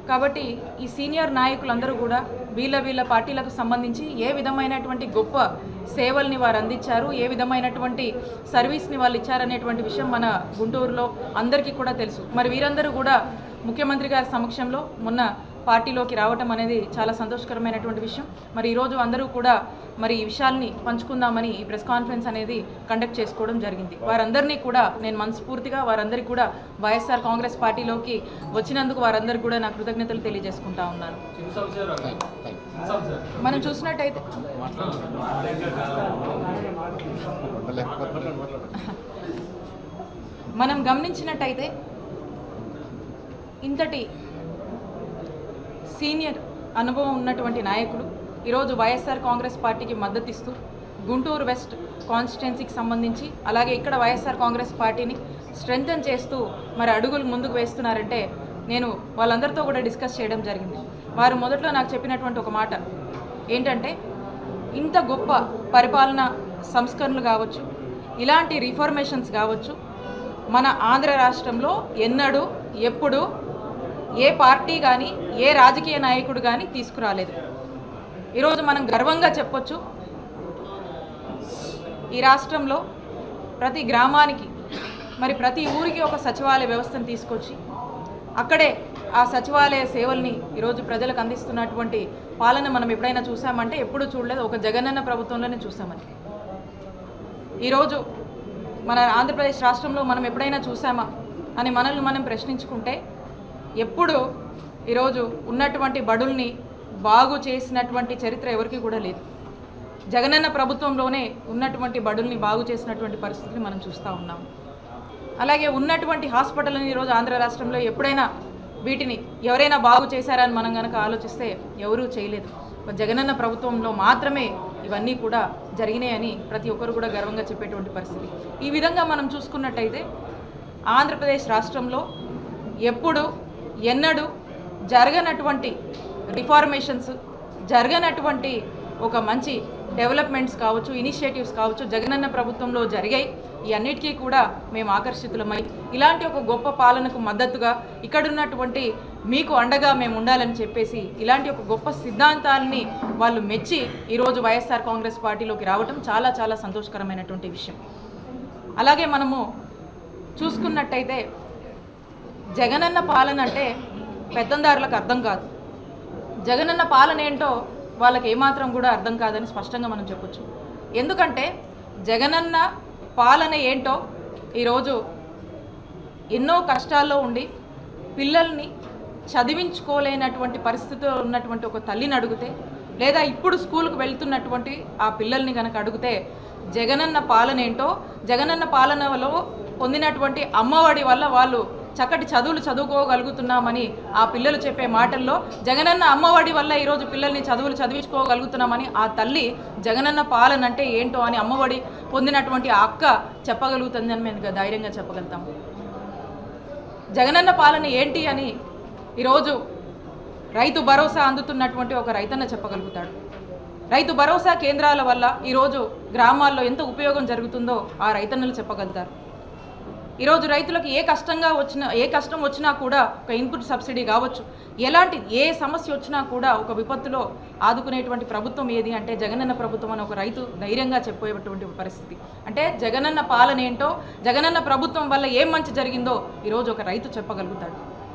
కాబట్టి ఈ సీనియర్ నాయకులందరూ కూడా వీళ్ళ వీళ్ళ పార్టీలకు సంబంధించి ఏ విధమైనటువంటి గొప్ప సేవల్ని వారు అందించారు ఏ విధమైనటువంటి సర్వీస్ని వాళ్ళు ఇచ్చారనేటువంటి విషయం మన గుంటూరులో అందరికీ కూడా తెలుసు మరి వీరందరూ కూడా ముఖ్యమంత్రి గారి సమక్షంలో మొన్న పార్టీలోకి రావటం అనేది చాలా సంతోషకరమైనటువంటి విషయం మరి ఈరోజు అందరూ కూడా మరి ఈ విషయాల్ని పంచుకుందామని ఈ ప్రెస్ కాన్ఫరెన్స్ అనేది కండక్ట్ చేసుకోవడం జరిగింది వారందరినీ కూడా నేను మనస్ఫూర్తిగా వారందరికీ కూడా వైఎస్ఆర్ కాంగ్రెస్ పార్టీలోకి వచ్చినందుకు వారందరికీ కూడా నా కృతజ్ఞతలు తెలియజేసుకుంటా ఉన్నాను మనం చూసినట్టయితే మనం గమనించినట్టయితే ఇంతటి సీనియర్ అనుభవం ఉన్నటువంటి నాయకులు ఈరోజు వైఎస్ఆర్ కాంగ్రెస్ పార్టీకి మద్దతిస్తూ గుంటూరు వెస్ట్ కాన్స్టిట్యున్సీకి సంబంధించి అలాగే ఇక్కడ వైఎస్ఆర్ కాంగ్రెస్ పార్టీని స్ట్రెంగ్తన్ చేస్తూ మరి అడుగులు ముందుకు వేస్తున్నారంటే నేను వాళ్ళందరితో కూడా డిస్కస్ చేయడం జరిగింది వారు మొదట్లో నాకు చెప్పినటువంటి ఒక మాట ఏంటంటే ఇంత గొప్ప పరిపాలన సంస్కరణలు కావచ్చు ఇలాంటి రిఫార్మేషన్స్ కావచ్చు మన ఆంధ్ర రాష్ట్రంలో ఎన్నడూ ఎప్పుడు ఏ పార్టీ కానీ ఏ రాజకీయ నాయకుడు కానీ తీసుకురాలేదు ఈరోజు మనం గర్వంగా చెప్పొచ్చు ఈ రాష్ట్రంలో ప్రతి గ్రామానికి మరి ప్రతి ఊరికి ఒక సచివాలయ వ్యవస్థను తీసుకొచ్చి అక్కడే ఆ సచివాలయ సేవల్ని ఈరోజు ప్రజలకు అందిస్తున్నటువంటి పాలన మనం ఎప్పుడైనా చూసామంటే ఎప్పుడూ చూడలేదు ఒక జగనన్న ప్రభుత్వంలోనే చూసామని ఈరోజు మన ఆంధ్రప్రదేశ్ రాష్ట్రంలో మనం ఎప్పుడైనా చూసామా అని మనల్ని మనం ప్రశ్నించుకుంటే ఎప్పుడు ఈరోజు ఉన్నటువంటి బడుల్ని బాగు చేసినటువంటి చరిత్ర ఎవరికి కూడా లేదు జగనన్న ప్రభుత్వంలోనే ఉన్నటువంటి బడుల్ని బాగు చేసినటువంటి పరిస్థితిని మనం చూస్తూ ఉన్నాం అలాగే ఉన్నటువంటి హాస్పిటల్ని ఈరోజు ఆంధ్ర రాష్ట్రంలో ఎప్పుడైనా వీటిని ఎవరైనా బాగు చేశారని మనం కనుక ఆలోచిస్తే ఎవరూ చేయలేదు ఒక జగనన్న ప్రభుత్వంలో మాత్రమే ఇవన్నీ కూడా జరిగినాయని ప్రతి ఒక్కరు కూడా గర్వంగా చెప్పేటువంటి పరిస్థితి ఈ విధంగా మనం చూసుకున్నట్టయితే ఆంధ్రప్రదేశ్ రాష్ట్రంలో ఎప్పుడు ఎన్నడూ జరగనటువంటి రిఫార్మేషన్స్ జరగనటువంటి ఒక మంచి డెవలప్మెంట్స్ కావచ్చు ఇనిషియేటివ్స్ కావచ్చు జగనన్న ప్రభుత్వంలో జరిగాయి ఈ అన్నిటికీ కూడా మేము ఆకర్షితులమై ఇలాంటి ఒక గొప్ప పాలనకు మద్దతుగా ఇక్కడున్నటువంటి మీకు అండగా మేము ఉండాలని చెప్పేసి ఇలాంటి ఒక గొప్ప సిద్ధాంతాలని వాళ్ళు మెచ్చి ఈరోజు వైఎస్ఆర్ కాంగ్రెస్ పార్టీలోకి రావటం చాలా చాలా సంతోషకరమైనటువంటి విషయం అలాగే మనము చూసుకున్నట్టయితే జగనన్న పాలన అంటే పెత్తందారులకు అర్థం కాదు జగనన్న పాలన ఏంటో వాళ్ళకి ఏమాత్రం కూడా అర్థం కాదని స్పష్టంగా మనం చెప్పొచ్చు ఎందుకంటే జగనన్న పాలన ఏంటో ఈరోజు ఎన్నో కష్టాల్లో ఉండి పిల్లల్ని చదివించుకోలేనటువంటి పరిస్థితిలో ఉన్నటువంటి ఒక తల్లిని అడిగితే లేదా ఇప్పుడు స్కూల్కి వెళ్తున్నటువంటి ఆ పిల్లల్ని కనుక అడిగితే జగనన్న పాలన ఏంటో జగనన్న పాలనలో పొందినటువంటి అమ్మఒడి వల్ల వాళ్ళు చక్కటి చదువులు చదువుకోగలుగుతున్నామని ఆ పిల్లలు చెప్పే మాటల్లో జగనన్న అమ్మఒడి వల్ల ఈరోజు పిల్లల్ని చదువులు చదివించుకోగలుగుతున్నామని ఆ తల్లి జగనన్న పాలన అంటే ఏంటో అని అమ్మఒడి పొందినటువంటి ఆ అక్క చెప్పగలుగుతుందని మేము ధైర్యంగా చెప్పగలుగుతాము జగనన్న పాలన ఏంటి అని ఈరోజు రైతు భరోసా అందుతున్నటువంటి ఒక రైతన్న చెప్పగలుగుతాడు రైతు భరోసా కేంద్రాల వల్ల ఈరోజు గ్రామాల్లో ఎంత ఉపయోగం జరుగుతుందో ఆ రైతన్నలు చెప్పగలుగుతారు ఈరోజు రైతులకు ఏ కష్టంగా వచ్చినా ఏ కష్టం వచ్చినా కూడా ఒక ఇన్పుట్ సబ్సిడీ కావచ్చు ఎలాంటి ఏ సమస్య వచ్చినా కూడా ఒక విపత్తులో ఆదుకునేటువంటి ప్రభుత్వం ఏది అంటే జగనన్న ప్రభుత్వం అని ఒక రైతు ధైర్యంగా చెప్పేటువంటి పరిస్థితి అంటే జగనన్న పాలన ఏంటో జగనన్న ప్రభుత్వం వల్ల ఏం మంచి జరిగిందో ఈరోజు ఒక రైతు చెప్పగలుగుతాడు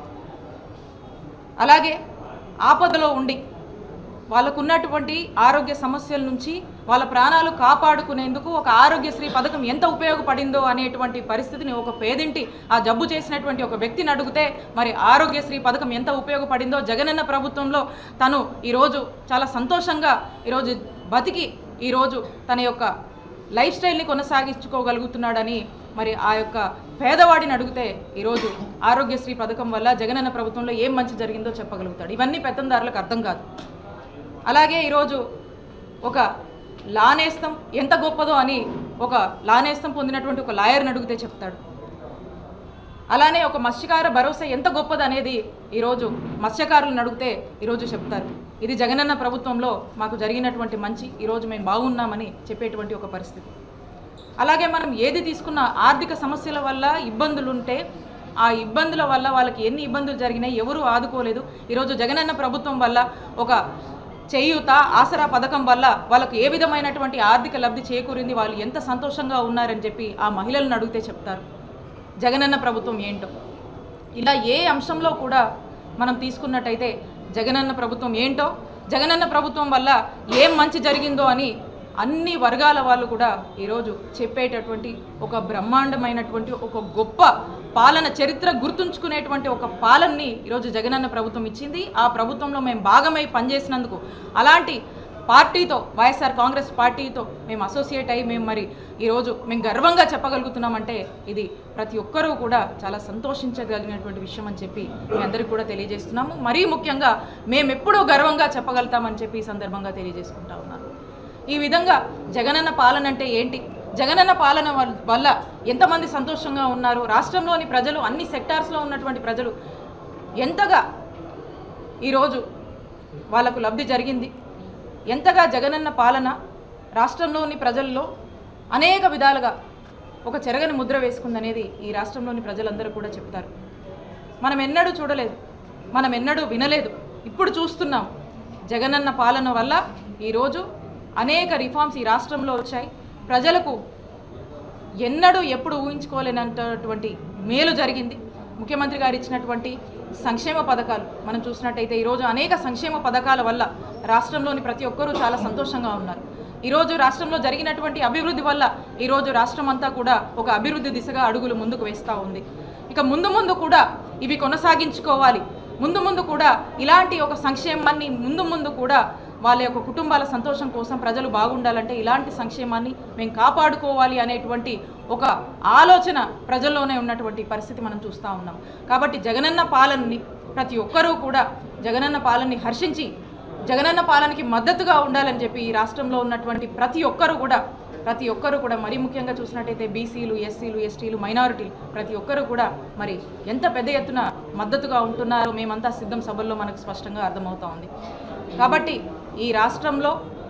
అలాగే ఆపదలో ఉండి వాళ్ళకున్నటువంటి ఆరోగ్య సమస్యల నుంచి వాళ్ళ ప్రాణాలు కాపాడుకునేందుకు ఒక ఆరోగ్యశ్రీ పథకం ఎంత ఉపయోగపడిందో అనేటువంటి పరిస్థితిని ఒక పేదింటి ఆ జబ్బు చేసినటువంటి ఒక వ్యక్తిని అడిగితే మరి ఆరోగ్యశ్రీ పథకం ఎంత ఉపయోగపడిందో జగనన్న ప్రభుత్వంలో తను ఈరోజు చాలా సంతోషంగా ఈరోజు బతికి ఈరోజు తన యొక్క లైఫ్ స్టైల్ని కొనసాగించుకోగలుగుతున్నాడని మరి ఆ యొక్క పేదవాడిని అడిగితే ఈరోజు ఆరోగ్యశ్రీ పథకం వల్ల జగనన్న ప్రభుత్వంలో ఏం మంచి జరిగిందో చెప్పగలుగుతాడు ఇవన్నీ పెత్తందారులకు అర్థం కాదు అలాగే ఈరోజు ఒక లానేస్తం ఎంత గొప్పదో అని ఒక లానేస్తం పొందినటువంటి ఒక లాయర్ని అడిగితే చెప్తాడు అలానే ఒక మత్స్యకార భరోసా ఎంత గొప్పది అనేది ఈరోజు మత్స్యకారులను అడిగితే ఈరోజు చెప్తారు ఇది జగనన్న ప్రభుత్వంలో మాకు జరిగినటువంటి మంచి ఈరోజు మేము బాగున్నామని చెప్పేటువంటి ఒక పరిస్థితి అలాగే మనం ఏది తీసుకున్న ఆర్థిక సమస్యల వల్ల ఇబ్బందులు ఉంటే ఆ ఇబ్బందుల వల్ల వాళ్ళకి ఎన్ని ఇబ్బందులు జరిగినాయి ఎవరు ఆదుకోలేదు ఈరోజు జగనన్న ప్రభుత్వం వల్ల ఒక చేయూత ఆసరా పథకం వల్ల వాళ్ళకు ఏ విధమైనటువంటి ఆర్థిక లబ్ధి చేకూరింది వాళ్ళు ఎంత సంతోషంగా ఉన్నారని చెప్పి ఆ మహిళలను అడిగితే చెప్తారు జగనన్న ప్రభుత్వం ఏంటో ఇలా ఏ అంశంలో కూడా మనం తీసుకున్నట్టయితే జగనన్న ప్రభుత్వం ఏంటో జగనన్న ప్రభుత్వం వల్ల ఏం మంచి జరిగిందో అని అన్ని వర్గాల వాళ్ళు కూడా ఈరోజు చెప్పేటటువంటి ఒక బ్రహ్మాండమైనటువంటి ఒక గొప్ప పాలన చరిత్ర గుర్తుంచుకునేటువంటి ఒక పాలనని ఈరోజు జగనన్న ప్రభుత్వం ఇచ్చింది ఆ ప్రభుత్వంలో మేము భాగమై పనిచేసినందుకు అలాంటి పార్టీతో వైఎస్ఆర్ కాంగ్రెస్ పార్టీతో మేము అసోసియేట్ అయ్యి మేము మరి ఈరోజు మేము గర్వంగా చెప్పగలుగుతున్నామంటే ఇది ప్రతి ఒక్కరూ కూడా చాలా సంతోషించగలిగినటువంటి విషయం అని చెప్పి మీ అందరికీ కూడా తెలియజేస్తున్నాము మరీ ముఖ్యంగా మేము ఎప్పుడూ గర్వంగా చెప్పగలుగుతామని చెప్పి ఈ సందర్భంగా తెలియజేసుకుంటా ఉన్నాను ఈ విధంగా జగనన్న పాలన అంటే ఏంటి జగనన్న పాలన వల్- వల్ల ఎంతమంది సంతోషంగా ఉన్నారు రాష్ట్రంలోని ప్రజలు అన్ని సెక్టార్స్లో ఉన్నటువంటి ప్రజలు ఎంతగా ఈరోజు వాళ్ళకు లబ్ధి జరిగింది ఎంతగా జగనన్న పాలన రాష్ట్రంలోని ప్రజల్లో అనేక విధాలుగా ఒక చెరగని ముద్ర వేసుకుందనేది ఈ రాష్ట్రంలోని ప్రజలందరూ కూడా చెప్తారు మనం ఎన్నడూ చూడలేదు మనం ఎన్నడూ వినలేదు ఇప్పుడు చూస్తున్నాం జగనన్న పాలన వల్ల ఈరోజు అనేక రిఫార్మ్స్ ఈ రాష్ట్రంలో వచ్చాయి ప్రజలకు ఎన్నడూ ఎప్పుడు ఊహించుకోలేనంతటువంటి మేలు జరిగింది ముఖ్యమంత్రి గారు ఇచ్చినటువంటి సంక్షేమ పథకాలు మనం చూసినట్టయితే ఈరోజు అనేక సంక్షేమ పథకాల వల్ల రాష్ట్రంలోని ప్రతి ఒక్కరూ చాలా సంతోషంగా ఉన్నారు ఈరోజు రాష్ట్రంలో జరిగినటువంటి అభివృద్ధి వల్ల ఈరోజు రాష్ట్రం అంతా కూడా ఒక అభివృద్ధి దిశగా అడుగులు ముందుకు వేస్తూ ఉంది ఇక ముందు ముందు కూడా ఇవి కొనసాగించుకోవాలి ముందు ముందు కూడా ఇలాంటి ఒక సంక్షేమాన్ని ముందు ముందు కూడా వాళ్ళ యొక్క కుటుంబాల సంతోషం కోసం ప్రజలు బాగుండాలంటే ఇలాంటి సంక్షేమాన్ని మేము కాపాడుకోవాలి అనేటువంటి ఒక ఆలోచన ప్రజల్లోనే ఉన్నటువంటి పరిస్థితి మనం చూస్తూ ఉన్నాం కాబట్టి జగనన్న పాలనని ప్రతి ఒక్కరూ కూడా జగనన్న పాలనని హర్షించి జగనన్న పాలనకి మద్దతుగా ఉండాలని చెప్పి ఈ రాష్ట్రంలో ఉన్నటువంటి ప్రతి ఒక్కరూ కూడా ప్రతి ఒక్కరూ కూడా మరీ ముఖ్యంగా చూసినట్టయితే బీసీలు ఎస్సీలు ఎస్టీలు మైనారిటీలు ప్రతి ఒక్కరూ కూడా మరి ఎంత పెద్ద ఎత్తున మద్దతుగా ఉంటున్నారో మేమంతా సిద్ధం సభల్లో మనకు స్పష్టంగా అర్థమవుతా ఉంది కాబట్టి ఈ రాష్ట్రంలో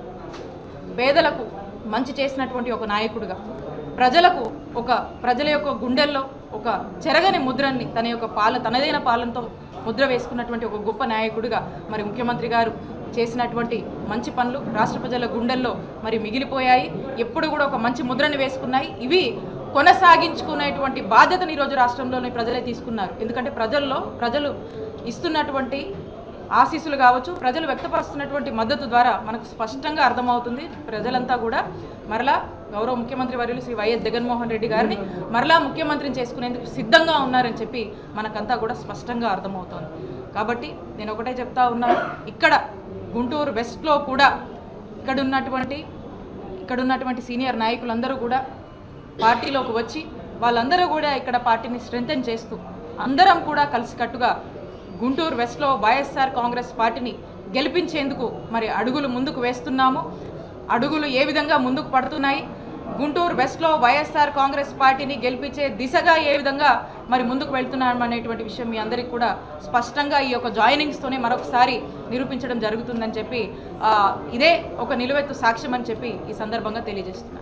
పేదలకు మంచి చేసినటువంటి ఒక నాయకుడిగా ప్రజలకు ఒక ప్రజల యొక్క గుండెల్లో ఒక చెరగని ముద్రని తన యొక్క పాల తనదైన పాలనతో ముద్ర వేసుకున్నటువంటి ఒక గొప్ప నాయకుడిగా మరి ముఖ్యమంత్రి గారు చేసినటువంటి మంచి పనులు రాష్ట్ర ప్రజల గుండెల్లో మరి మిగిలిపోయాయి ఎప్పుడు కూడా ఒక మంచి ముద్రని వేసుకున్నాయి ఇవి కొనసాగించుకునేటువంటి బాధ్యతను ఈరోజు రాష్ట్రంలోని ప్రజలే తీసుకున్నారు ఎందుకంటే ప్రజల్లో ప్రజలు ఇస్తున్నటువంటి ఆశీస్సులు కావచ్చు ప్రజలు వ్యక్తపరుస్తున్నటువంటి మద్దతు ద్వారా మనకు స్పష్టంగా అర్థమవుతుంది ప్రజలంతా కూడా మరలా గౌరవ ముఖ్యమంత్రి వర్యులు శ్రీ వైఎస్ జగన్మోహన్ రెడ్డి గారిని మరలా ముఖ్యమంత్రిని చేసుకునేందుకు సిద్ధంగా ఉన్నారని చెప్పి మనకంతా కూడా స్పష్టంగా అర్థమవుతోంది కాబట్టి నేను ఒకటే చెప్తా ఉన్నాను ఇక్కడ గుంటూరు వెస్ట్లో కూడా ఇక్కడ ఉన్నటువంటి ఇక్కడ ఉన్నటువంటి సీనియర్ నాయకులందరూ కూడా పార్టీలోకి వచ్చి వాళ్ళందరూ కూడా ఇక్కడ పార్టీని స్ట్రెంగ్తన్ చేస్తూ అందరం కూడా కలిసికట్టుగా గుంటూరు వెస్ట్లో వైఎస్ఆర్ కాంగ్రెస్ పార్టీని గెలిపించేందుకు మరి అడుగులు ముందుకు వేస్తున్నాము అడుగులు ఏ విధంగా ముందుకు పడుతున్నాయి గుంటూరు వెస్ట్లో వైఎస్ఆర్ కాంగ్రెస్ పార్టీని గెలిపించే దిశగా ఏ విధంగా మరి ముందుకు వెళ్తున్నాం అనేటువంటి విషయం మీ అందరికీ కూడా స్పష్టంగా ఈ యొక్క జాయినింగ్స్తోనే మరొకసారి నిరూపించడం జరుగుతుందని చెప్పి ఆ, ఇదే ఒక నిలువెత్తు సాక్ష్యం అని చెప్పి ఈ సందర్భంగా తెలియజేస్తున్నాను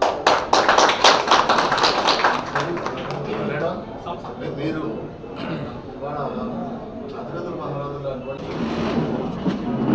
మేడం మీరు ఇవాళ అతిథులు మనవరాదులు అటువంటి